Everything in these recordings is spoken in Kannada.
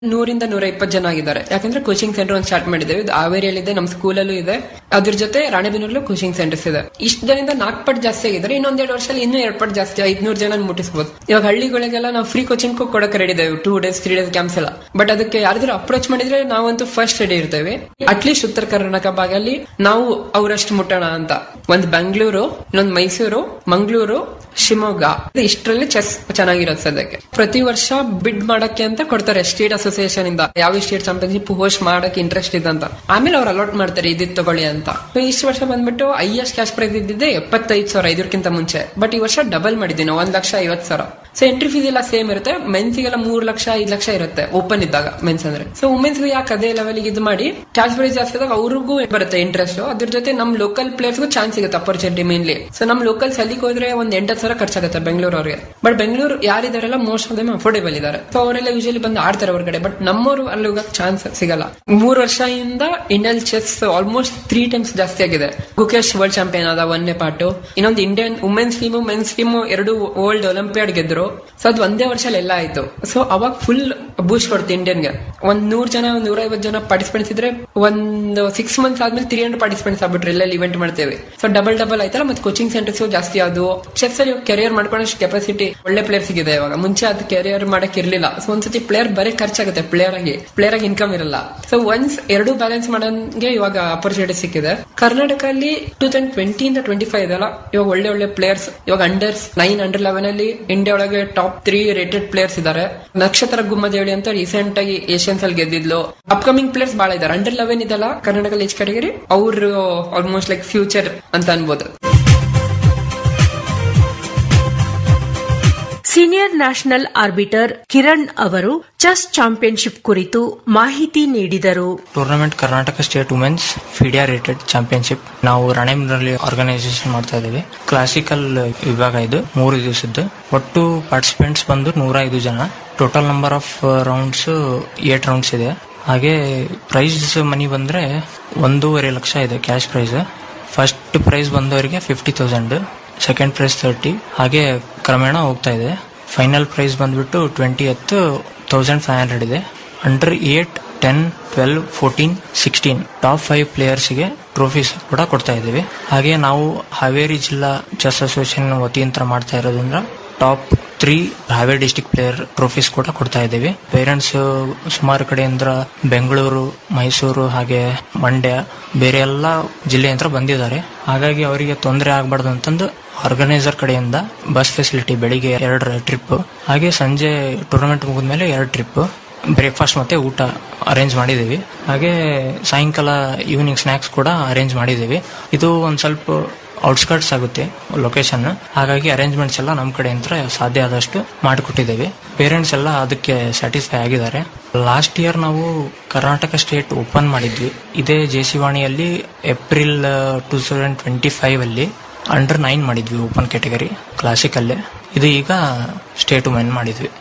ನೂರಿಂದ ನೂರ ಇಪ್ಪತ್ತು ಜನ ಆಗಿದ್ದಾರೆ ಯಾಕಂದ್ರೆ ಕೋಚಿಂಗ್ ಸೆಂಟರ್ ಒಂದು ಸ್ಟಾರ್ಟ್ ಮಾಡಿದ್ದೇವೆ ಇದು ಹಾವೇರಿಯಲ್ಲಿ ಇದೆ ನಮ್ಮ ಸ್ಕೂಲಲ್ಲೂ ಇದೆ ಅದ್ರ ಜೊತೆ ರಾಣೆಬೆನ್ನೂರಲ್ಲೂ ಕೋಚಿಂಗ್ ಸೆಂಟರ್ಸ್ ಇದೆ ಇಷ್ಟು ಜನದಿಂದ ನಾಲ್ಕು ಪಟ್ಟು ಜಾಸ್ತಿ ಆಗಿದ್ದಾರೆ ಇನ್ನೊಂದೆರಡು ವರ್ಷದಲ್ಲಿ ಇನ್ನೂ ಎರಡು ಪಟ್ಟು ಜಾಸ್ತಿ ಐದ್ನೂರು ಜನ ಮುಟ್ಟಿಸಬಹುದು ಇವಾಗ ಹಳ್ಳಿಗಳಿಗೆಲ್ಲ ನಾವು ಫ್ರೀ ಕೋಚಿಂಗ್ ಕೊಡಕ್ಕೆ ರೆಡಿ ಇದ್ದೇವೆ two days three days camps ಎಲ್ಲ ಬಟ್ ಅದಕ್ಕೆ ಯಾರಾದ್ರೂ ಅಪ್ರೋಚ್ ಮಾಡಿದ್ರೆ ನಾವಂತೂ ಫಸ್ಟ್ ರೆಡಿ ಇರ್ತೇವೆ ಅಟ್ಲೀಸ್ಟ್ ಉತ್ತರ ಕರ್ನಾಟಕ ಭಾಗದಲ್ಲಿ ನಾವು ಅವರಷ್ಟು ಮುಟ್ಟೋಣ ಅಂತ ಒಂದ್ ಬೆಂಗಳೂರು ಇನ್ನೊಂದು ಮೈಸೂರು ಮಂಗಳೂರು ಶಿವಮೊಗ್ಗ ಇಷ್ಟರಲ್ಲಿ ಚೆಸ್ ಚೆನ್ನಾಗಿರೋದು ಸದ್ಯಕ್ಕೆ ಪ್ರತಿ ವರ್ಷ ಬಿಡ್ ಮಾಡಕ್ಕೆ ಅಂತ ಕೊಡ್ತಾರೆ ಸ್ಟೇಟ್ ಅಸೋಸಿಯೇಷನ್ ಇಂದ ಯಾವ ಸ್ಟೇಟ್ ಚಾಂಪಿಯನ್ಶಿಪ್ ಹೋಸ್ಟ್ ಮಾಡಕ್ಕೆ ಇಂಟ್ರೆಸ್ಟ್ ಇದೆ ಅಂತ ಆಮೇಲೆ ಅವ್ರು ಅಲಾಟ್ ಮಾಡ್ತಾರೆ ಇದಿದ್ ತಗೊಳ್ಳಿ ಅಂತ So ಇಷ್ಟು ವರ್ಷ ಬಂದ್ಬಿಟ್ಟು ಹೈಯೆಸ್ಟ್ ಕ್ಯಾಶ್ ಪ್ರೈಸ್ ಇದ್ದಿದ್ದೆ ಎಪ್ಪತ್ತೈದು ಸಾವಿರ ಐದಕ್ಕಿಂತ ಮುಂಚೆ ಬಟ್ ಈ ವರ್ಷ ಡಬಲ್ ಮಾಡಿದ್ವಿ ನಾವು ಒಂದ್ ಲಕ್ಷ ಐವತ್ ಸಾವಿರ ಸೊ ಎಂಟ್ರಿ ಫೀಸ್ ಎಲ್ಲ ಸೇಮ್ ಇರುತ್ತೆ ಮೆನ್ಸ್ಗೆಲ್ಲ ಮೂರ್ ಲಕ್ಷ ಐದ್ ಲಕ್ಷ ಇರುತ್ತೆ ಓಪನ್ ಇದ್ದಾಗ ಮೆನ್ಸ್ ಅಂದ್ರೆ ಸೊ ವುಮೆನ್ಸ್ ಯಾಕೆ ಅದೇ ಲೆವೆಲ್ ಇದು ಮಾಡಿ ಕ್ಯಾಶ್ ಪ್ರೈಸ್ ಜಾಸ್ತಿ ಆದಾಗ ಅವ್ರಿಗೂ ಬರುತ್ತೆ ಇಂಟ್ರೆಸ್ಟ್ ಅದ್ರ ಜೊತೆ ನಮ್ ಲೋಕಲ್ ಪ್ಲೇಯರ್ಸ್ಗೂ ಚಾನ್ಸ್ ಸಿಗುತ್ತೆ ಅಪರ್ಚುನಿಟಿ ಮೇನ್ಲಿ ಸೊ ನಮ್ ಲೋಕಲ್ ಸಲಿಗೆ ಹೋದ್ರೆ ಒಂದ್ ಎಂಟತ್ತು ಸಾವಿರ ಖರ್ಚಾಗುತ್ತೆ ಬೆಂಗಳೂರು ಅವ್ರಿಗೆ ಬಟ್ ಬೆಂಗಳೂರು ಯಾರಿದಾರೆಲ್ಲ ಮೋಸ್ಟ್ ಆಫ್ ದಮ್ ಅಫೋರ್ಡೇಬಲ್ ಇದಾರೆ ಸೊ ಅವರೆಲ್ಲ ಯೂಶಲಿ ಬಂದು ಆಡ್ತಾರೆ ಹೊರಗಡೆ ಬಟ್ ನಮ್ಮವರು ಅಲ್ಲಿ ಹೋಗಕ್ ಚಾನ್ಸ್ ಸಿಗಲ್ಲ ಮೂರ್ ವರ್ಷದಿಂದ Indian chess almost three times ಜಾಸ್ತಿ ಆಗಿದೆ ಗುಕೇಶ್ ವರ್ಲ್ಡ್ ಚಾಂಪಿಯನ್ ಆದ ಒಂದೇ ಪಾಟು ಇನ್ನೊಂದು Indian women's team men's team ಎರಡು ವರ್ಲ್ಡ್ ಒಲಿಂಪಿಯಾಡ್ ಗೆದ್ರು ಸೊ ಅದು ಒಂದೇ ವರ್ಷದಲ್ಲಿ ಎಲ್ಲ ಆಯ್ತು ಸೊ ಅವಾಗ ಫುಲ್ ಬೂಸ್ಟ್ ಕೊಡ್ತು ಇಂಡಿಯನ್ಗೆ ಒಂದ್ ನೂರ್ ಜನ ಒಂದ್ ನೂರ ಐವತ್ತು ಜನ ಪಾರ್ಟಿಸಿಪೆಂಟ್ಸ್ ಇದ್ರೆ ಒಂದು ಸಿಕ್ಸ್ ಮಂತ್ಸ್ ಆದ್ಮೇಲೆ ತ್ರೀ ಹಂಡ್ರೆಡ್ ಪಾರ್ಟಿಸಿಪೆಂಟ್ಸ್ ಆಗ್ಬಿಟ್ರೆ ಎಲ್ಲ ಇವೆಂಟ್ ಮಾಡ್ತೇವೆ ಸೊ ಡಬಲ್ ಡಬಲ್ ಆಯ್ತಲ್ಲ ಮತ್ತೆ ಕೋಚಿಂಗ್ ಸೆಂಟರ್ಸ್ ಜಾಸ್ತಿ ಆದವು ಚೆಸ್ ಅಲ್ಲಿ ಕೆರಿಯರ್ ಮಾಡ್ಕೊಳ್ಳೋಷ್ಟು ಕೆಪಾಸಿಟಿ ಒಳ್ಳೆ ಪ್ಲೇಯರ್ ಸಿಗಿದೆ ಇವಾಗ ಮುಂಚೆ ಅದು ಕೆರಿಯರ್ ಮಾಡಕ್ ಇರ್ಲಿಲ್ಲ ಸೊ ಒಂದ್ಸತಿ ಪ್ಲೇಯರ್ ಬರೀ ಖರ್ಚಾಗುತ್ತೆ ಪ್ಲೇಯರ್ ಆಗಿ ಪ್ಲೇಯರ್ ಆಗಿ ಇನ್ಕಮ್ ಇರಲ್ಲ ಸೊ ಒನ್ಸ್ ಎರಡು ಬ್ಯಾಲೆನ್ಸ್ ಮಾಡೋಂಗೆ ಇವಾಗ ಅಪರ್ಚುನಿಟಿ ಸಿಕ್ಕಿದೆ ಕರ್ನಾಟಕದಲ್ಲಿ ಟೂ ತೌಸಂಡ್ ಟ್ವೆಂಟಿ ಇಂದ ಟ್ವೆಂಟಿ ಫೈವ್ ಇದೆಲ್ಲ ಇವಾಗ ಒಳ್ಳೆ ಒಳ್ಳೆ ಪ್ಲೇಯರ್ಸ್ ಇವಾಗ ಅಂಡರ್ ನೈನ್ ಅಂಡರ್ ಲೆವೆನ್ ಅಲ್ಲಿ ಇಂಡಿಯಾ ಒಳಗೆ ಟಾಪ್ ತ್ರೀ ರೇಟೆಡ್ ಪ್ಲೇಯರ್ಸ್ ಇದಾರೆ ನಕ್ಷತ್ರ ಗುಮ್ಮದೇವಳಿ ಅಂತ ರೀಸೆಂಟ್ ಆಗಿ ಏಷ್ಯನ್ಸ್ ಅಲ್ಲಿ ಗೆದ್ದಿದ್ಲು ಅಪ್ಕಮಿಂಗ್ ಪ್ಲೇಯರ್ಸ್ ಬಹಳ ಇದಾರೆ ಅಂಡರ್ ಲೆವೆನ್ ಇದೆಲ್ಲ ಕರ್ನಾಟಕ ಏಜ್ ಕ್ಯಾಟಗರಿ ಅವರು ಆಲ್ಮೋಸ್ಟ್ ಲೈಕ್ ಫ್ಯೂಚರ್ ಅಂತ ಅನ್ಬೋದು ಸೀನಿಯರ್ ನ್ಯಾಷನಲ್ ಆರ್ಬಿಟರ್ ಕಿರಣ್ ಅವರು ಚೆಸ್ ಚಾಂಪಿಯನ್ಶಿಪ್ ಕುರಿತು ಮಾಹಿತಿ ನೀಡಿದರು tournament Karnataka state women's FIDE rated championship ನಾವು ರಾಣೆಬೆನ್ನೂರಲ್ಲಿ ಆರ್ಗನೈಸೇಷನ್ ಮಾಡ್ತಾ ಇದ್ದೀವಿ ಕ್ಲಾಸಿಕಲ್ ವಿಭಾಗ ಇದು ಮೂರು ದಿವಸದ್ದು ಒಟ್ಟು ಪಾರ್ಟಿಸಿಪೆಂಟ್ಸ್ ಬಂದು ನೂರ ಐದು ಜನ total number of rounds eight rounds ಇದೆ ಹಾಗೆ ಪ್ರೈಸ್ ಮನಿ ಬಂದ್ರೆ ಒಂದೂವರೆ ಲಕ್ಷ ಇದೆ ಕ್ಯಾಶ್ ಪ್ರೈಸ್ ಫಸ್ಟ್ ಪ್ರೈಸ್ ಬಂದವರಿಗೆ fifty thousand second prize thirty ಹಾಗೆ ಕ್ರಮೇಣ ಹೋಗ್ತಾ ಇದೆ ಫೈನಲ್ ಪ್ರೈಸ್ ಬಂದ್ಬಿಟ್ಟು ಟ್ವೆಂಟಿ ಹತ್ತು ತೌಸಂಡ್ ಫೈವ್ ಹಂಡ್ರೆಡ್ ಇದೆ under eight ten twelve fourteen sixteen top five ಪ್ಲೇಯರ್ಸ್ಗೆ ಟ್ರೋಫೀಸ್ ಕೂಡ ಕೊಡ್ತಾ ಇದ್ದೀವಿ ಹಾಗೆ ನಾವು ಹಾವೇರಿ ಜಿಲ್ಲಾ ಚೆಸ್ ಅಸೋಸಿಯೇಷನ್ ವತಿಯಿಂದ ಮಾಡ್ತಾ ಇರೋದ್ರಿಂದ top three Haveri district player trophies ಕೂಡ ಕೊಡ್ತಾ ಇದ್ದೀವಿ ಪೇರೆಂಟ್ಸ್ ಸುಮಾರು ಕಡೆಯಿಂದ ಬೆಂಗಳೂರು ಮೈಸೂರು ಹಾಗೆ ಮಂಡ್ಯ ಬೇರೆ ಎಲ್ಲ ಜಿಲ್ಲೆಯಿಂದ ಬಂದಿದ್ದಾರೆ ಹಾಗಾಗಿ ಅವರಿಗೆ ತೊಂದರೆ ಆಗಬಾರ್ದು ಅಂತಂದು ಆರ್ಗನೈಸರ್ ಕಡೆಯಿಂದ ಬಸ್ ಫೆಸಿಲಿಟಿ ಬೆಳಿಗ್ಗೆ ಎರಡು ಟ್ರಿಪ್ ಹಾಗೆ ಸಂಜೆ ಟೂರ್ನಮೆಂಟ್ ಮುಗಿದ್ಮೇಲೆ ಎರಡು ಟ್ರಿಪ್ ಬ್ರೇಕ್ಫಾಸ್ಟ್ ಮತ್ತೆ ಊಟ ಅರೇಂಜ್ ಮಾಡಿದ್ದೀವಿ ಹಾಗೆ ಸಾಯಂಕಾಲ ಈವ್ನಿಂಗ್ ಸ್ನ್ಯಾಕ್ಸ್ ಕೂಡ ಅರೇಂಜ್ ಮಾಡಿದ್ದೀವಿ ಇದು ಒಂದು ಸ್ವಲ್ಪ ಔಟ್ಸ್ಕರ್ಟ್ಸ್ ಆಗುತ್ತೆ ಲೊಕೇಶನ್ ಹಾಗಾಗಿ ಅರೇಂಜ್ಮೆಂಟ್ಸ್ ಎಲ್ಲ ನಮ್ಮ ಕಡೆಯಿಂದ ಸಾಧ್ಯ ಆದಷ್ಟು ಮಾಡಿಕೊಟ್ಟಿದ್ದೇವೆ ಪೇರೆಂಟ್ಸ್ ಎಲ್ಲ ಅದಕ್ಕೆ ಸ್ಯಾಟಿಸ್ಫೈ ಆಗಿದ್ದಾರೆ ಲಾಸ್ಟ್ ಇಯರ್ ನಾವು ಕರ್ನಾಟಕ ಸ್ಟೇಟ್ ಓಪನ್ ಮಾಡಿದ್ವಿ ಇದೇ ಜೇಸಿವಾಣಿಯಲ್ಲಿ April two thousand twenty five ಅಲ್ಲಿ ಅಂಡರ್ ನೈನ್ ಮಾಡಿದ್ವಿ ಓಪನ್ ಕ್ಯಾಟಗರಿ ಕ್ಲಾಸಿಕಲ್ಲೇ ಇದು ಈಗ ಸ್ಟೇಟ್ ವುಮೆನ್ ಮಾಡಿದ್ವಿ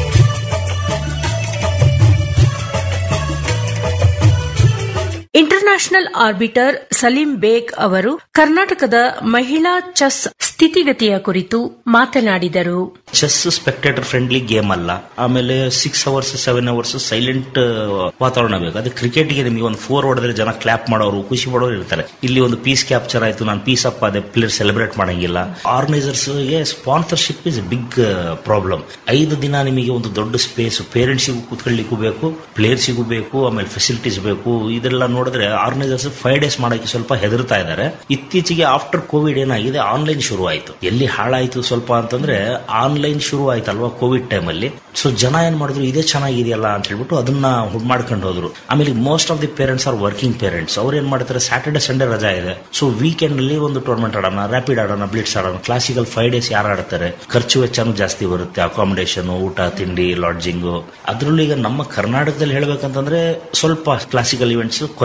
ಇಂಟರ್ನ್ಯಾಷನಲ್ ಆರ್ಬಿಟರ್ ಸಲೀಂ ಬೇಗ್ ಅವರು ಕರ್ನಾಟಕದ ಮಹಿಳಾ ಚೆಸ್ ಸ್ಥಿತಿಗತಿಯ ಕುರಿತು ಮಾತನಾಡಿದರು ಚೆಸ್ ಸ್ಪೆಕ್ಟೇಟರ್ ಫ್ರೆಂಡ್ಲಿ ಗೇಮ್ ಅಲ್ಲ ಆಮೇಲೆ six hours seven hours silent ವಾತಾವರಣ ಬೇಕು ಅದೇ ಕ್ರಿಕೆಟ್ಗೆ ನಿಮಗೆ ಒಂದು ಫೋರ್ ಹೊಡೆದ್ರೆ ಜನ ಕ್ಲಾಪ್ ಮಾಡೋರು ಖುಷಿ ಪಡೋರು ಇರ್ತಾರೆ ಇಲ್ಲಿ ಒಂದು ಪೀಸ್ ಕ್ಯಾಪ್ಚರ್ ಆಯ್ತು ನಾನು ಪೀಸ್ ಅಪ್ ಅದೇ ಪ್ಲೇಯರ್ ಸೆಲೆಬ್ರೇಟ್ ಮಾಡಂಗಿಲ್ಲ ಆರ್ಗನೈಸರ್ಸ್ ಗೆ ಸ್ಪಾನ್ಸರ್ಶಿಪ್ ಇಸ್ ಬಿಗ್ ಪ್ರಾಬ್ಲಮ್ ಐದು ದಿನ ನಿಮಗೆ ಒಂದು ದೊಡ್ಡ ಸ್ಪೇಸ್ ಪೇರೆಂಟ್ಸಿಗೂ ಕೂತ್ಕೊಳ್ಳಿಕ್ಕೂ ಬೇಕು ಪ್ಲೇಯರ್ಸಿಗೂ ಬೇಕು ಆಮೇಲೆ ಫೆಸಿಲಿಟೀಸ್ ಬೇಕು ಇದೆಲ್ಲ ನೋಡಿದ್ರೆ ಆರ್ಗನೈಸರ್ಸ್ ಫೈವ್ ಡೇಸ್ ಮಾಡೋಕೆ ಸ್ವಲ್ಪ ಹೆದರ್ತಾ ಇದ್ದಾರೆ ಇತ್ತೀಚೆಗೆ ಆಫ್ಟರ್ ಕೋವಿಡ್ ಏನಾಗಿದೆ ಆನ್ಲೈನ್ ಶುರು ಆಯ್ತು ಎಲ್ಲಿ ಹಾಳಾಯ್ತು ಸ್ವಲ್ಪ ಅಂತಂದ್ರೆ ಆನ್ಲೈನ್ ಶುರು ಆಯ್ತಲ್ವಾ ಕೋವಿಡ್ ಟೈಮ್ ಅಲ್ಲಿ ಸೊ ಜನ ಏನ್ ಮಾಡಿದ್ರು ಇದೇ ಚೆನ್ನಾಗಿದೆಯಲ್ಲ ಅಂತ ಹೇಳ್ಬಿಟ್ಟು ಅದನ್ನ ಹುಡ್ ಮಾಡ್ಕೊಂಡು ಹೋದ್ರು ಆಮೇಲೆ most of the parents are working parents ಅವ್ರು ಏನ್ ಮಾಡ್ತಾರೆ ಸ್ಯಾಟರ್ಡೆ ಸಂಡೇ ರಜಾ ಇದೆ ಸೊ ವೀಕೆಂಡ್ ಅಲ್ಲಿ ಒಂದು ಟೂರ್ನಮೆಂಟ್ ಆಡೋಣ ರ್ಯಾಪಿಡ್ ಆಡೋಣ ಬ್ಲಿಟ್ಸ್ ಆಡೋಣ ಕ್ಲಾಸಿಕಲ್ ಫೈವ್ ಡೇಸ್ ಯಾರು ಆಡ್ತಾರೆ ಖರ್ಚು ವೆಚ್ಚನೂ ಜಾಸ್ತಿ ಬರುತ್ತೆ ಅಕಾಮಿಡೇಷನ್ ಊಟ ತಿಂಡಿ ಲಾಡ್ಜಿಂಗು ಅದ್ರಲ್ಲೂ ಈಗ ನಮ್ಮ ಕರ್ನಾಟಕದಲ್ಲಿ ಹೇಳ್ಬೇಕಂತಂದ್ರೆ ಸ್ವಲ್ಪ ಕ್ಲಾಸಿಕಲ್ ಇವೆಂಟ್ಸ್ ಕೊರತೆ